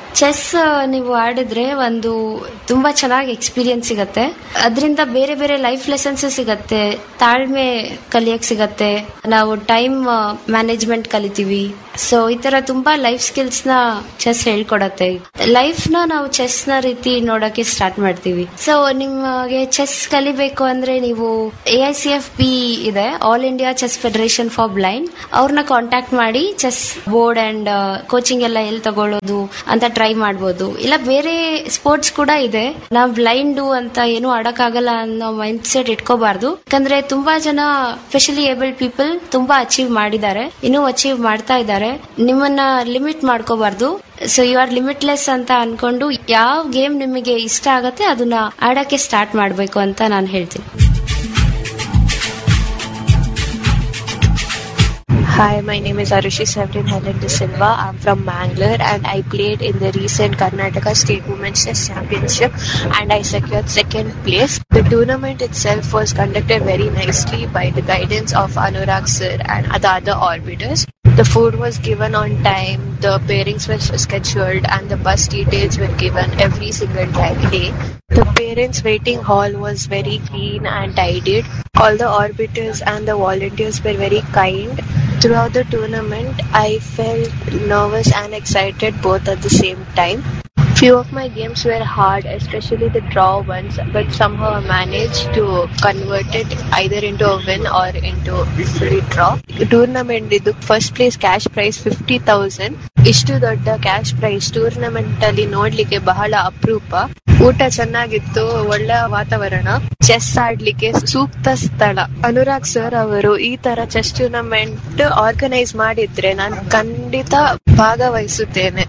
ಚೆಸ್ ನೀವು ಆಡಿದ್ರೆ ಒಂದು ತುಂಬಾ ಚೆನ್ನಾಗಿ ಎಕ್ಸ್ಪೀರಿಯನ್ಸ್ ಸಿಗತ್ತೆ ಅದರಿಂದ ಬೇರೆ ಬೇರೆ ಲೈಫ್ ಲೆಸನ್ಸ್ ಸಿಗತ್ತೆ ತಾಳ್ಮೆ ಕಲಿಯಕ್ ಸಿಗತ್ತೆ ನಾವು ಟೈಮ್ ಮ್ಯಾನೇಜ್ಮೆಂಟ್ ಕಲಿತೀವಿ ಸೊ ಈ ತರ ತುಂಬಾ ಲೈಫ್ ಸ್ಕಿಲ್ಸ್ ನ ಚೆಸ್ ಹೇಳ್ಕೊಡತ್ತೆ ಲೈಫ್ ನ ನಾವು ಚೆಸ್ ನ ರೀತಿ ನೋಡಕ್ಕೆ ಸ್ಟಾರ್ಟ್ ಮಾಡ್ತೀವಿ ಸೊ ನಿಮಗೆ ಚೆಸ್ ಕಲಿಬೇಕು ಅಂದ್ರೆ ನೀವು A I C F B ಇದೆ all India chess federation for blind ಅವ್ರನ್ನ ಕಾಂಟ್ಯಾಕ್ಟ್ ಮಾಡಿ ಚೆಸ್ ಬೋರ್ಡ್ ಅಂಡ್ ಕೋಚಿಂಗ್ ಎಲ್ಲ ಎಲ್ಲಿ ತಗೊಳ್ಳೋದು ಅಂತ ಟ್ರೈ ಮಾಡ್ಬೋದು ಇಲ್ಲ ಬೇರೆ ಸ್ಪೋರ್ಟ್ಸ್ ಕೂಡ ಇದೆ ನಾವು ಬ್ಲೈಂಡ್ ಅಂತ ಏನು ಆಡಕ್ಕಾಗಲ್ಲ ಅನ್ನೋ ಮೈಂಡ್ ಸೆಟ್ ಇಟ್ಕೋಬಾರ್ದು ಯಾಕಂದ್ರೆ ತುಂಬಾ ಜನ ಸ್ಪೆಷಲಿ ಏಬಲ್ಡ್ ಪೀಪಲ್ ತುಂಬಾ ಅಚೀವ್ ಮಾಡಿದ್ದಾರೆ ಇನ್ನೂ ಅಚೀವ್ ಮಾಡ್ತಾ ಇದ್ದಾರೆ ನಿಮ್ಮನ್ನ ಲಿಮಿಟ್ ಮಾಡ್ಕೋಬಾರ್ದು ಸೊ ಯು ಆರ್ ಲಿಮಿಟ್ಲೆಸ್ ಅಂತ ಅನ್ಕೊಂಡು ಯಾವ ಗೇಮ್ ನಿಮಗೆ ಇಷ್ಟ ಆಗತ್ತೆ ಅದನ್ನ ಆಡಕ್ಕೆ ಸ್ಟಾರ್ಟ್ ಮಾಡ್ಬೇಕು ಅಂತ ನಾನು ಹೇಳ್ತೀನಿ Hi, my name is Arushi Severin Helen De Silva. I'm from Mangalore and I played in the recent Karnataka State Women's Chess Championship and I secured second place. The tournament itself was conducted very nicely by the guidance of Anurag sir and the other orbiters. The food was given on time, the pairings were scheduled and the bus details were given every single day. The parents' waiting hall was very clean and tidied. All the orbiters and the volunteers were very kind. Throughout the tournament, I felt nervous and excited both at the same time. Few of my games were hard, especially the draw ones, but somehow I managed to convert it either into a win or into free draw. Tournament ಇದು first place cash prize fifty thousand ಇಷ್ಟು ದೊಡ್ಡ ಕ್ಯಾಶ್ ಪ್ರೈಸ್ ಟೂರ್ನಮೆಂಟ್ ಅಲ್ಲಿ ನೋಡ್ಲಿಕ್ಕೆ ಬಹಳ ಅಪರೂಪ ಊಟ ಚೆನ್ನಾಗಿತ್ತು ಒಳ್ಳೆ ವಾತಾವರಣ ಚೆಸ್ ಆಡ್ಲಿಕ್ಕೆ ಸೂಕ್ತ ಸ್ಥಳ ಅನುರಾಗ್ ಸರ್ ಅವರು ಈ ತರ ಚೆಸ್ ಟೂರ್ನಮೆಂಟ್ ಆರ್ಗನೈಸ್ ಮಾಡಿದ್ರೆ ನಾನು ಖಂಡಿತ ಭಾಗವಹಿಸುತ್ತೇನೆ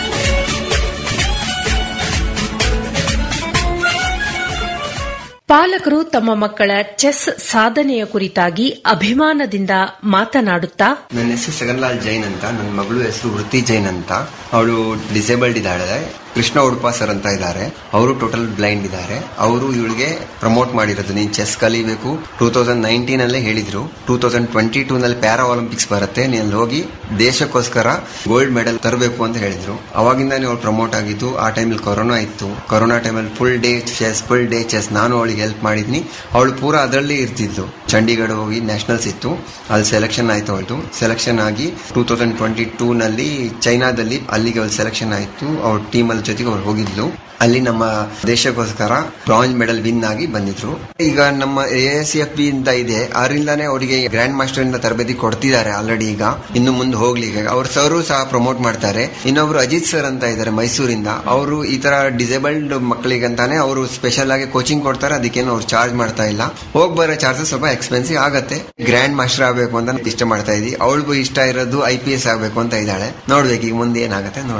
ಪಾಲಕರು ತಮ್ಮ ಮಕ್ಕಳ ಚೆಸ್ ಸಾಧನೆಯ ಕುರಿತಾಗಿ ಅಭಿಮಾನದಿಂದ ಮಾತನಾಡುತ್ತಾ ನನ್ನ ಹೆಸರು ಸಗನ್ಲಾಲ್ ಜೈನ್ ಅಂತ ನನ್ನ ಮಗಳು ಹೆಸರು ವೃತ್ತಿ ಜೈನ್ ಅಂತ ಅವಳು ಡಿಸೇಬಲ್ಡ್ ಇದ್ದಾಳೆ ಕೃಷ್ಣ ಉಡುಪ ಸರ್ ಅಂತ ಇದ್ದಾರೆ ಅವರು ಟೋಟಲ್ ಬ್ಲೈಂಡ್ ಇದ್ದಾರೆ ಅವರು ಇವಳಿಗೆ ಪ್ರಮೋಟ್ ಮಾಡಿರೋದು ನೀನ್ ಚೆಸ್ ಕಲಿಬೇಕು ಟೂ ತೌಸಂಡ್ ನೈನ್ಟೀನ್ ಅಲ್ಲೇ ಹೇಳಿದ್ರು ಟೂ ತೌಸಂಡ್ ಟ್ವೆಂಟಿ ಟೂ ನಲ್ಲಿ ಪ್ಯಾರಾ ಒಲಿಂಪಿಕ್ಸ್ ಬರುತ್ತೆ ನೀನ್ ಹೋಗಿ ದೇಶಕ್ಕೋಸ್ಕರ ಗೋಲ್ಡ್ ಮೆಡಲ್ ತರಬೇಕು ಅಂತ ಹೇಳಿದ್ರು ಅವಾಗಿಂದಾನೇ ಅವಳು ಪ್ರಮೋಟ್ ಆಗಿದ್ದು ಆ ಟೈಮಲ್ಲಿ ಕೊರೋನಾ ಇತ್ತು ಕೊರೋನಾ ಟೈಮಲ್ಲಿ full day chess full day chess ನಾನು ಅವಳಿಗೆ ಹೆಲ್ಪ್ ಮಾಡಿದ್ನಿ ಅವಳು ಪೂರಾ ಅದರಲ್ಲೇ ಇರ್ತಿದ್ಲು ಚಂಡೀಗಢ ಹೋಗಿ ನ್ಯಾಷನಲ್ಸ್ ಇತ್ತು ಅಲ್ಲಿ ಸೆಲೆಕ್ಷನ್ ಆಯ್ತು ಅವಳದು ಸೆಲೆಕ್ಷನ್ ಆಗಿ ಟೂ ತೌಸಂಡ್ ಟ್ವೆಂಟಿ ಟೂ ನಲ್ಲಿ ಚೈನಾದಲ್ಲಿ ಅಲ್ಲಿಗೆ ಅವಳು ಸೆಲೆಕ್ಷನ್ ಆಯ್ತು ಅವ್ರ ಟೀಮ್ ಅಲ್ಲಿ ಜೊತೆಗೆ ಅವ್ರು ಹೋಗಿದ್ಲು ಅಲ್ಲಿ ನಮ್ಮ ದೇಶಕ್ಕೋಸ್ಕರ ಬ್ರಾಂಜ್ ಮೆಡಲ್ ವಿನ್ ಆಗಿ ಬಂದಿದ್ರು ಈಗ ನಮ್ಮ ಎ ಎಸ್ ಎಫ್ ಬಿ ಅಂತ ಇದೆ ಅದರಿಂದಾನೇ ಅವರಿಗೆ ಗ್ರ್ಯಾಂಡ್ ಮಾಸ್ಟರ್ ಇಂದ ತರಬೇತಿ ಕೊಡ್ತಿದ್ದಾರೆ ಆಲ್ರೆಡಿ ಈಗ ಇನ್ನು ಮುಂದೆ ಹೋಗ್ಲಿಕ್ಕೆ ಅವ್ರ ಸರು ಸಹ ಪ್ರಮೋಟ್ ಮಾಡ್ತಾರೆ ಇನ್ನೊಬ್ರು ಅಜಿತ್ ಸರ್ ಅಂತ ಇದ್ದಾರೆ ಮೈಸೂರಿಂದ ಅವರು ಈ ತರ ಡಿಸೇಬಲ್ಡ್ ಮಕ್ಕಳಿಗಂತಾನೆ ಅವರು ಸ್ಪೆಷಲ್ ಆಗಿ ಕೋಚಿಂಗ್ ಕೊಡ್ತಾರೆ ಅದಕ್ಕೇನು ಅವ್ರು ಚಾರ್ಜ್ ಮಾಡ್ತಾ ಇಲ್ಲ ಹೋಗ್ ಬರೋ ಚಾರ್ಜಸ್ ಸ್ವಲ್ಪ ಎಕ್ಸ್ಪೆನ್ಸಿವ್ ಆಗತ್ತೆ ಗ್ರ್ಯಾಂಡ್ ಮಾಸ್ಟರ್ ಆಗಬೇಕು ಅಂತ ಇಷ್ಟ ಮಾಡ್ತಾ ಇದೀವಿ ಅವಳಿಗೂ ಇಷ್ಟ ಇರೋದು ಐ ಪಿ ಎಸ್ ಆಗಬೇಕು ಅಂತ ಇದ್ದಾಳೆ ನೋಡ್ಬೇಕು ಈಗ ಮುಂದೆ ಏನಾಗುತ್ತೆ ನೋಡ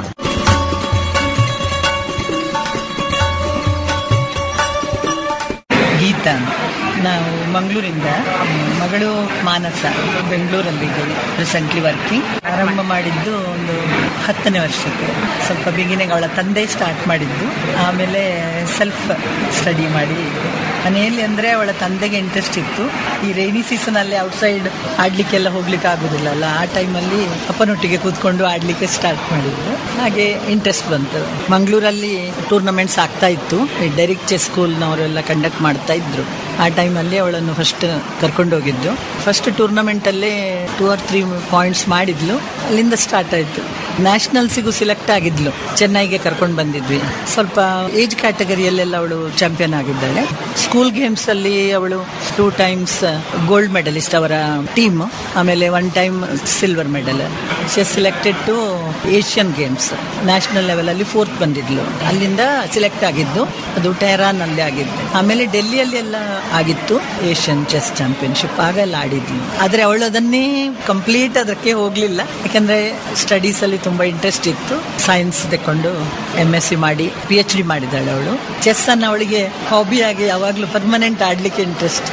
ಗೀತಾ ನಾವು ಮಂಗಳೂರಿಂದ ಮಗಳು ಮಾನಸ ಬೆಂಗಳೂರಲ್ಲಿದ್ದೀವಿ ಪ್ರೆಸೆಂಟ್ಲಿ ವರ್ಕಿಂಗ್ ಆರಂಭ ಮಾಡಿದ್ದು ಒಂದು ಹತ್ತನೇ ವರ್ಷಕ್ಕೆ ಸ್ವಲ್ಪ ಬಿಗಿನಿಂಗ್ ಅವಳ ತಂದೆ ಸ್ಟಾರ್ಟ್ ಮಾಡಿದ್ದು ಆಮೇಲೆ ಸೆಲ್ಫ್ ಸ್ಟಡಿ ಮಾಡಿ ಮನೆಯಲ್ಲಿ ಅಂದರೆ ಅವಳ ತಂದೆಗೆ ಇಂಟ್ರೆಸ್ಟ್ ಇತ್ತು ಈ ರೈನಿ ಸೀಸನಲ್ಲಿ ಔಟ್ಸೈಡ್ ಆಡ್ಲಿಕ್ಕೆಲ್ಲ ಹೋಗ್ಲಿಕ್ಕೆ ಆಗುದಿಲ್ಲ ಅಲ್ಲ ಆ ಟೈಮಲ್ಲಿ ಅಪ್ಪನೊಟ್ಟಿಗೆ ಕೂತ್ಕೊಂಡು ಆಡ್ಲಿಕ್ಕೆ ಸ್ಟಾರ್ಟ್ ಮಾಡಿದ್ದು ಹಾಗೆ ಇಂಟ್ರೆಸ್ಟ್ ಬಂತು ಮಂಗಳೂರಲ್ಲಿ ಟೂರ್ನಮೆಂಟ್ಸ್ ಆಗ್ತಾ ಇತ್ತು ಈ ಡೈರೆಕ್ಟ್ ಚೆಸ್ ಸ್ಕೂಲ್ನವರೆಲ್ಲ ಕಂಡಕ್ಟ್ ಮಾಡ್ತಾ ಇದ್ರು ಆ ಟೈಮಲ್ಲಿ ಅವಳನ್ನು ಫಸ್ಟ್ ಕರ್ಕೊಂಡು ಹೋಗಿದ್ದು ಫಸ್ಟ್ ಟೂರ್ನಮೆಂಟಲ್ಲೇ ಟೂ ಆರ್ ತ್ರೀ ಪಾಯಿಂಟ್ಸ್ ಮಾಡಿದ್ಲು ಅಲ್ಲಿಂದ ಸ್ಟಾರ್ಟ್ ಆಯಿತು ನ್ಯಾಷನಲ್ಸಿಗೂ ಸಿಲೆಕ್ಟ್ ಆಗಿದ್ಲು ಚೆನ್ನೈಗೆ ಕರ್ಕೊಂಡು ಬಂದಿದ್ವಿ ಸ್ವಲ್ಪ ಏಜ್ ಕ್ಯಾಟಗರಿಯಲ್ಲೆಲ್ಲ ಅವಳು ಚಾಂಪಿಯನ್ ಆಗಿದ್ದಾಳೆ ಸ್ಕೂಲ್ ಗೇಮ್ಸ್ ಅಲ್ಲಿ ಅವಳು ಟೂ ಟೈಮ್ಸ್ ಗೋಲ್ಡ್ ಮೆಡಲಿಸ್ಟ್ ಅವರ ಟೀಮ್ ಆಮೇಲೆ one time silver medal selected to Asian games national level ಅಲ್ಲಿ ಫೋರ್ತ್ ಬಂದಿದ್ಲು ಅಲ್ಲಿಂದ ಸಿಲೆಕ್ಟ್ ಆಗಿದ್ದು ಅದು ಟೆಹರಾನ್ ಅಲ್ಲಿ ಆಗಿದ್ದು ಆಮೇಲೆ ಡೆಲ್ಲಿಯಲ್ಲಿ ಎಲ್ಲ ಆಗಿತ್ತು ಏಷ್ಯನ್ ಚೆಸ್ ಚಾಂಪಿಯನ್ಶಿಪ್ ಆಗೆಲ್ಲ ಆಡಿದ್ಲು ಆದ್ರೆ ಅವಳು ಅದನ್ನೇ ಕಂಪ್ಲೀಟ್ ಅದಕ್ಕೆ ಹೋಗ್ಲಿಲ್ಲ ಯಾಕಂದ್ರೆ ಸ್ಟಡೀಸ್ ಅಲ್ಲಿ ತುಂಬಾ ಇಂಟ್ರೆಸ್ಟ್ ಇತ್ತು ಸೈನ್ಸ್ ತಕೊಂಡು ಎಂ ಎಸ್ ಸಿ ಮಾಡಿ ಪಿ ಎಚ್ ಡಿ ಮಾಡಿದ್ದಾಳೆ ಅವಳು ಚೆಸ್ ಅನ್ನ ಅವಳಿಗೆ ಹಾಬಿ ಆಗಿ ಯಾವಾಗ್ಲೂ ಪರ್ಮನೆಂಟ್ ಆಡ್ಲಿಕ್ಕೆ ಇಂಟ್ರೆಸ್ಟ್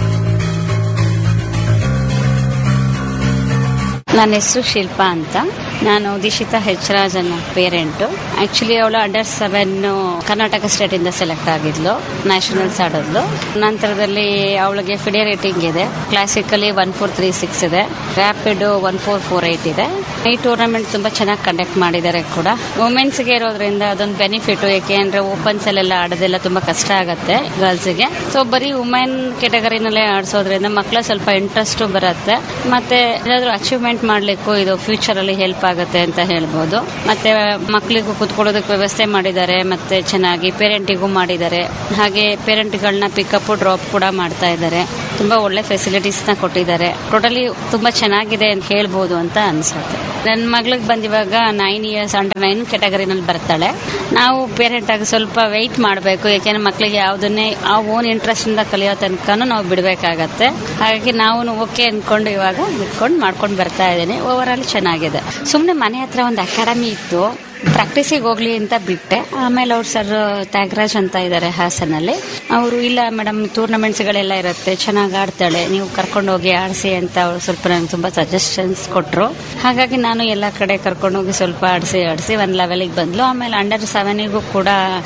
ನನ್ನ ಹೆಸರು ಶಿಲ್ಪಾ ಅಂತ ನಾನು ದಿಶಿತಾ ಹೆಚ್ರಾಜ್ ಅನ್ನೋ ಪೇರೆಂಟು ಆಕ್ಚುಲಿ ಅವಳು ಅಂಡರ್ ಸೆವೆನ್ ಕರ್ನಾಟಕ ಸ್ಟೇಟ್ ಇಂದ ಸೆಲೆಕ್ಟ್ ಆಗಿದ್ಲು ನ್ಯಾಷನಲ್ಸ್ ಆಡಿದ್ಲು ನಂತರದಲ್ಲಿ ಅವಳಿಗೆ ಫಿಡಿಯಾ ರೇಟಿಂಗ್ ಇದೆ classically one four three six ಇದೆ rapid one four four eight ಇದೆ ಈ ಟೂರ್ನಮೆಂಟ್ ತುಂಬಾ ಚೆನ್ನಾಗಿ ಕಂಡಕ್ಟ್ ಮಾಡಿದ್ದಾರೆ ಕೂಡ ವುಮೆನ್ಸ್ಗೆ ಇರೋದ್ರಿಂದ ಅದೊಂದು ಬೆನಿಫಿಟ್ ಯಾಕೆಂದ್ರೆ ಓಪನ್ಸ್ ಅಲ್ಲೆಲ್ಲ ಆಡೋದೆಲ್ಲ ತುಂಬಾ ಕಷ್ಟ ಆಗತ್ತೆ ಗರ್ಲ್ಸ್ಗೆ ಸೊ ಬರೀ ವುಮೆನ್ ಕೆಟಗರಿನಲ್ಲೇ ಆಡಿಸೋದ್ರಿಂದ ಮಕ್ಕಳ ಸ್ವಲ್ಪ ಇಂಟ್ರೆಸ್ಟ್ ಬರುತ್ತೆ ಮತ್ತೆ ಏನಾದ್ರು ಅಚೀವ್ಮೆಂಟ್ ಮಾಡ್ಲಿಕ್ಕೂ ಇದು ಫ್ಯೂಚರ್ ಅಲ್ಲಿ ಹೆಲ್ಪ್ ಆಗುತ್ತೆ ಅಂತ ಹೇಳ್ಬೋದು ಮತ್ತೆ ಮಕ್ಕಳಿಗೂ ಕುತ್ಕೊಳ್ಳೋದಕ್ಕೆ ವ್ಯವಸ್ಥೆ ಮಾಡಿದ್ದಾರೆ ಮತ್ತೆ ಚೆನ್ನಾಗಿ ಪೇರೆಂಟಿಗೂ ಮಾಡಿದ್ದಾರೆ ಹಾಗೆ ಪೇರೆಂಟ್ಗಳನ್ನ ಪಿಕಪ್ ಡ್ರಾಪ್ ಕೂಡ ಮಾಡ್ತಾ ಇದ್ದಾರೆ ತುಂಬಾ ಒಳ್ಳೆ ಫೆಸಿಲಿಟೀಸ್ ನ ಕೊಟ್ಟಿದ್ದಾರೆ ಟೋಟಲಿ ತುಂಬಾ ಚೆನ್ನಾಗಿದೆ ಅಂತ ಹೇಳ್ಬೋದು ಅಂತ ಅನ್ಸುತ್ತೆ ನನ್ನ ಮಗಳಿಗೆ ಬಂದಿವಾಗ ನೈನ್ ಇಯರ್ಸ್ ಅಂಡರ್ ನೈನ್ ಕೆಟಗರಿನಲ್ಲಿ ಬರ್ತಾಳೆ ನಾವು ಪೇರೆಂಟ್ ಆಗಿ ಸ್ವಲ್ಪ ವೆಯ್ಟ್ ಮಾಡಬೇಕು ಯಾಕೆಂದ್ರೆ ಮಕ್ಕಳಿಗೆ ಯಾವುದನ್ನೇ ಆ ಓನ್ ಇಂಟ್ರೆಸ್ಟ್ ಇಂದ ಕಲಿಯೋ ತನಕನೂ ನಾವು ಬಿಡಬೇಕಾಗತ್ತೆ ಹಾಗಾಗಿ ನಾವು ಓಕೆ ಅನ್ಕೊಂಡು ಇವಾಗ ಬಿಟ್ಕೊಂಡು ಮಾಡ್ಕೊಂಡು ಬರ್ತಾ ಇದ್ದೀನಿ ಓವರ್ ಆಲ್ ಚೆನ್ನಾಗಿದೆ ಸುಮ್ಮನೆ ಮನೆ ಹತ್ರ ಒಂದು ಅಕಾಡೆಮಿ ಇತ್ತು ಪ್ರಾಕ್ಟೀಸಿಗೆ ಹೋಗ್ಲಿ ಅಂತ ಬಿಟ್ಟೆ ಆಮೇಲೆ ಅವ್ರು ಸರ್ ತ್ಯಾಗರಾಜ್ ಅಂತ ಇದ್ದಾರೆ ಹಾಸನಲ್ಲಿ ಅವರು ಇಲ್ಲ ಮೇಡಮ್ ಟೂರ್ನಮೆಂಟ್ಸ್ಗಳೆಲ್ಲ ಇರುತ್ತೆ ಚೆನ್ನಾಗಿ ಆಡ್ತಾಳೆ ನೀವು ಕರ್ಕೊಂಡು ಹೋಗಿ ಆಡಿಸಿ ಅಂತ ಅವ್ರು ಸ್ವಲ್ಪ ನನಗೆ ತುಂಬಾ ಸಜೆಷನ್ಸ್ ಕೊಟ್ಟರು ಹಾಗಾಗಿ ನಾನು ಎಲ್ಲ ಕಡೆ ಕರ್ಕೊಂಡು ಹೋಗಿ ಸ್ವಲ್ಪ ಆಡಿಸಿ ಆಡಿಸಿ ಒಂದು ಲೆವೆಲಿಗೆ ಬಂದ್ಲು ಆಮೇಲೆ ಅಂಡರ್ ಸೆವೆನಿಗೂ ಕೂಡ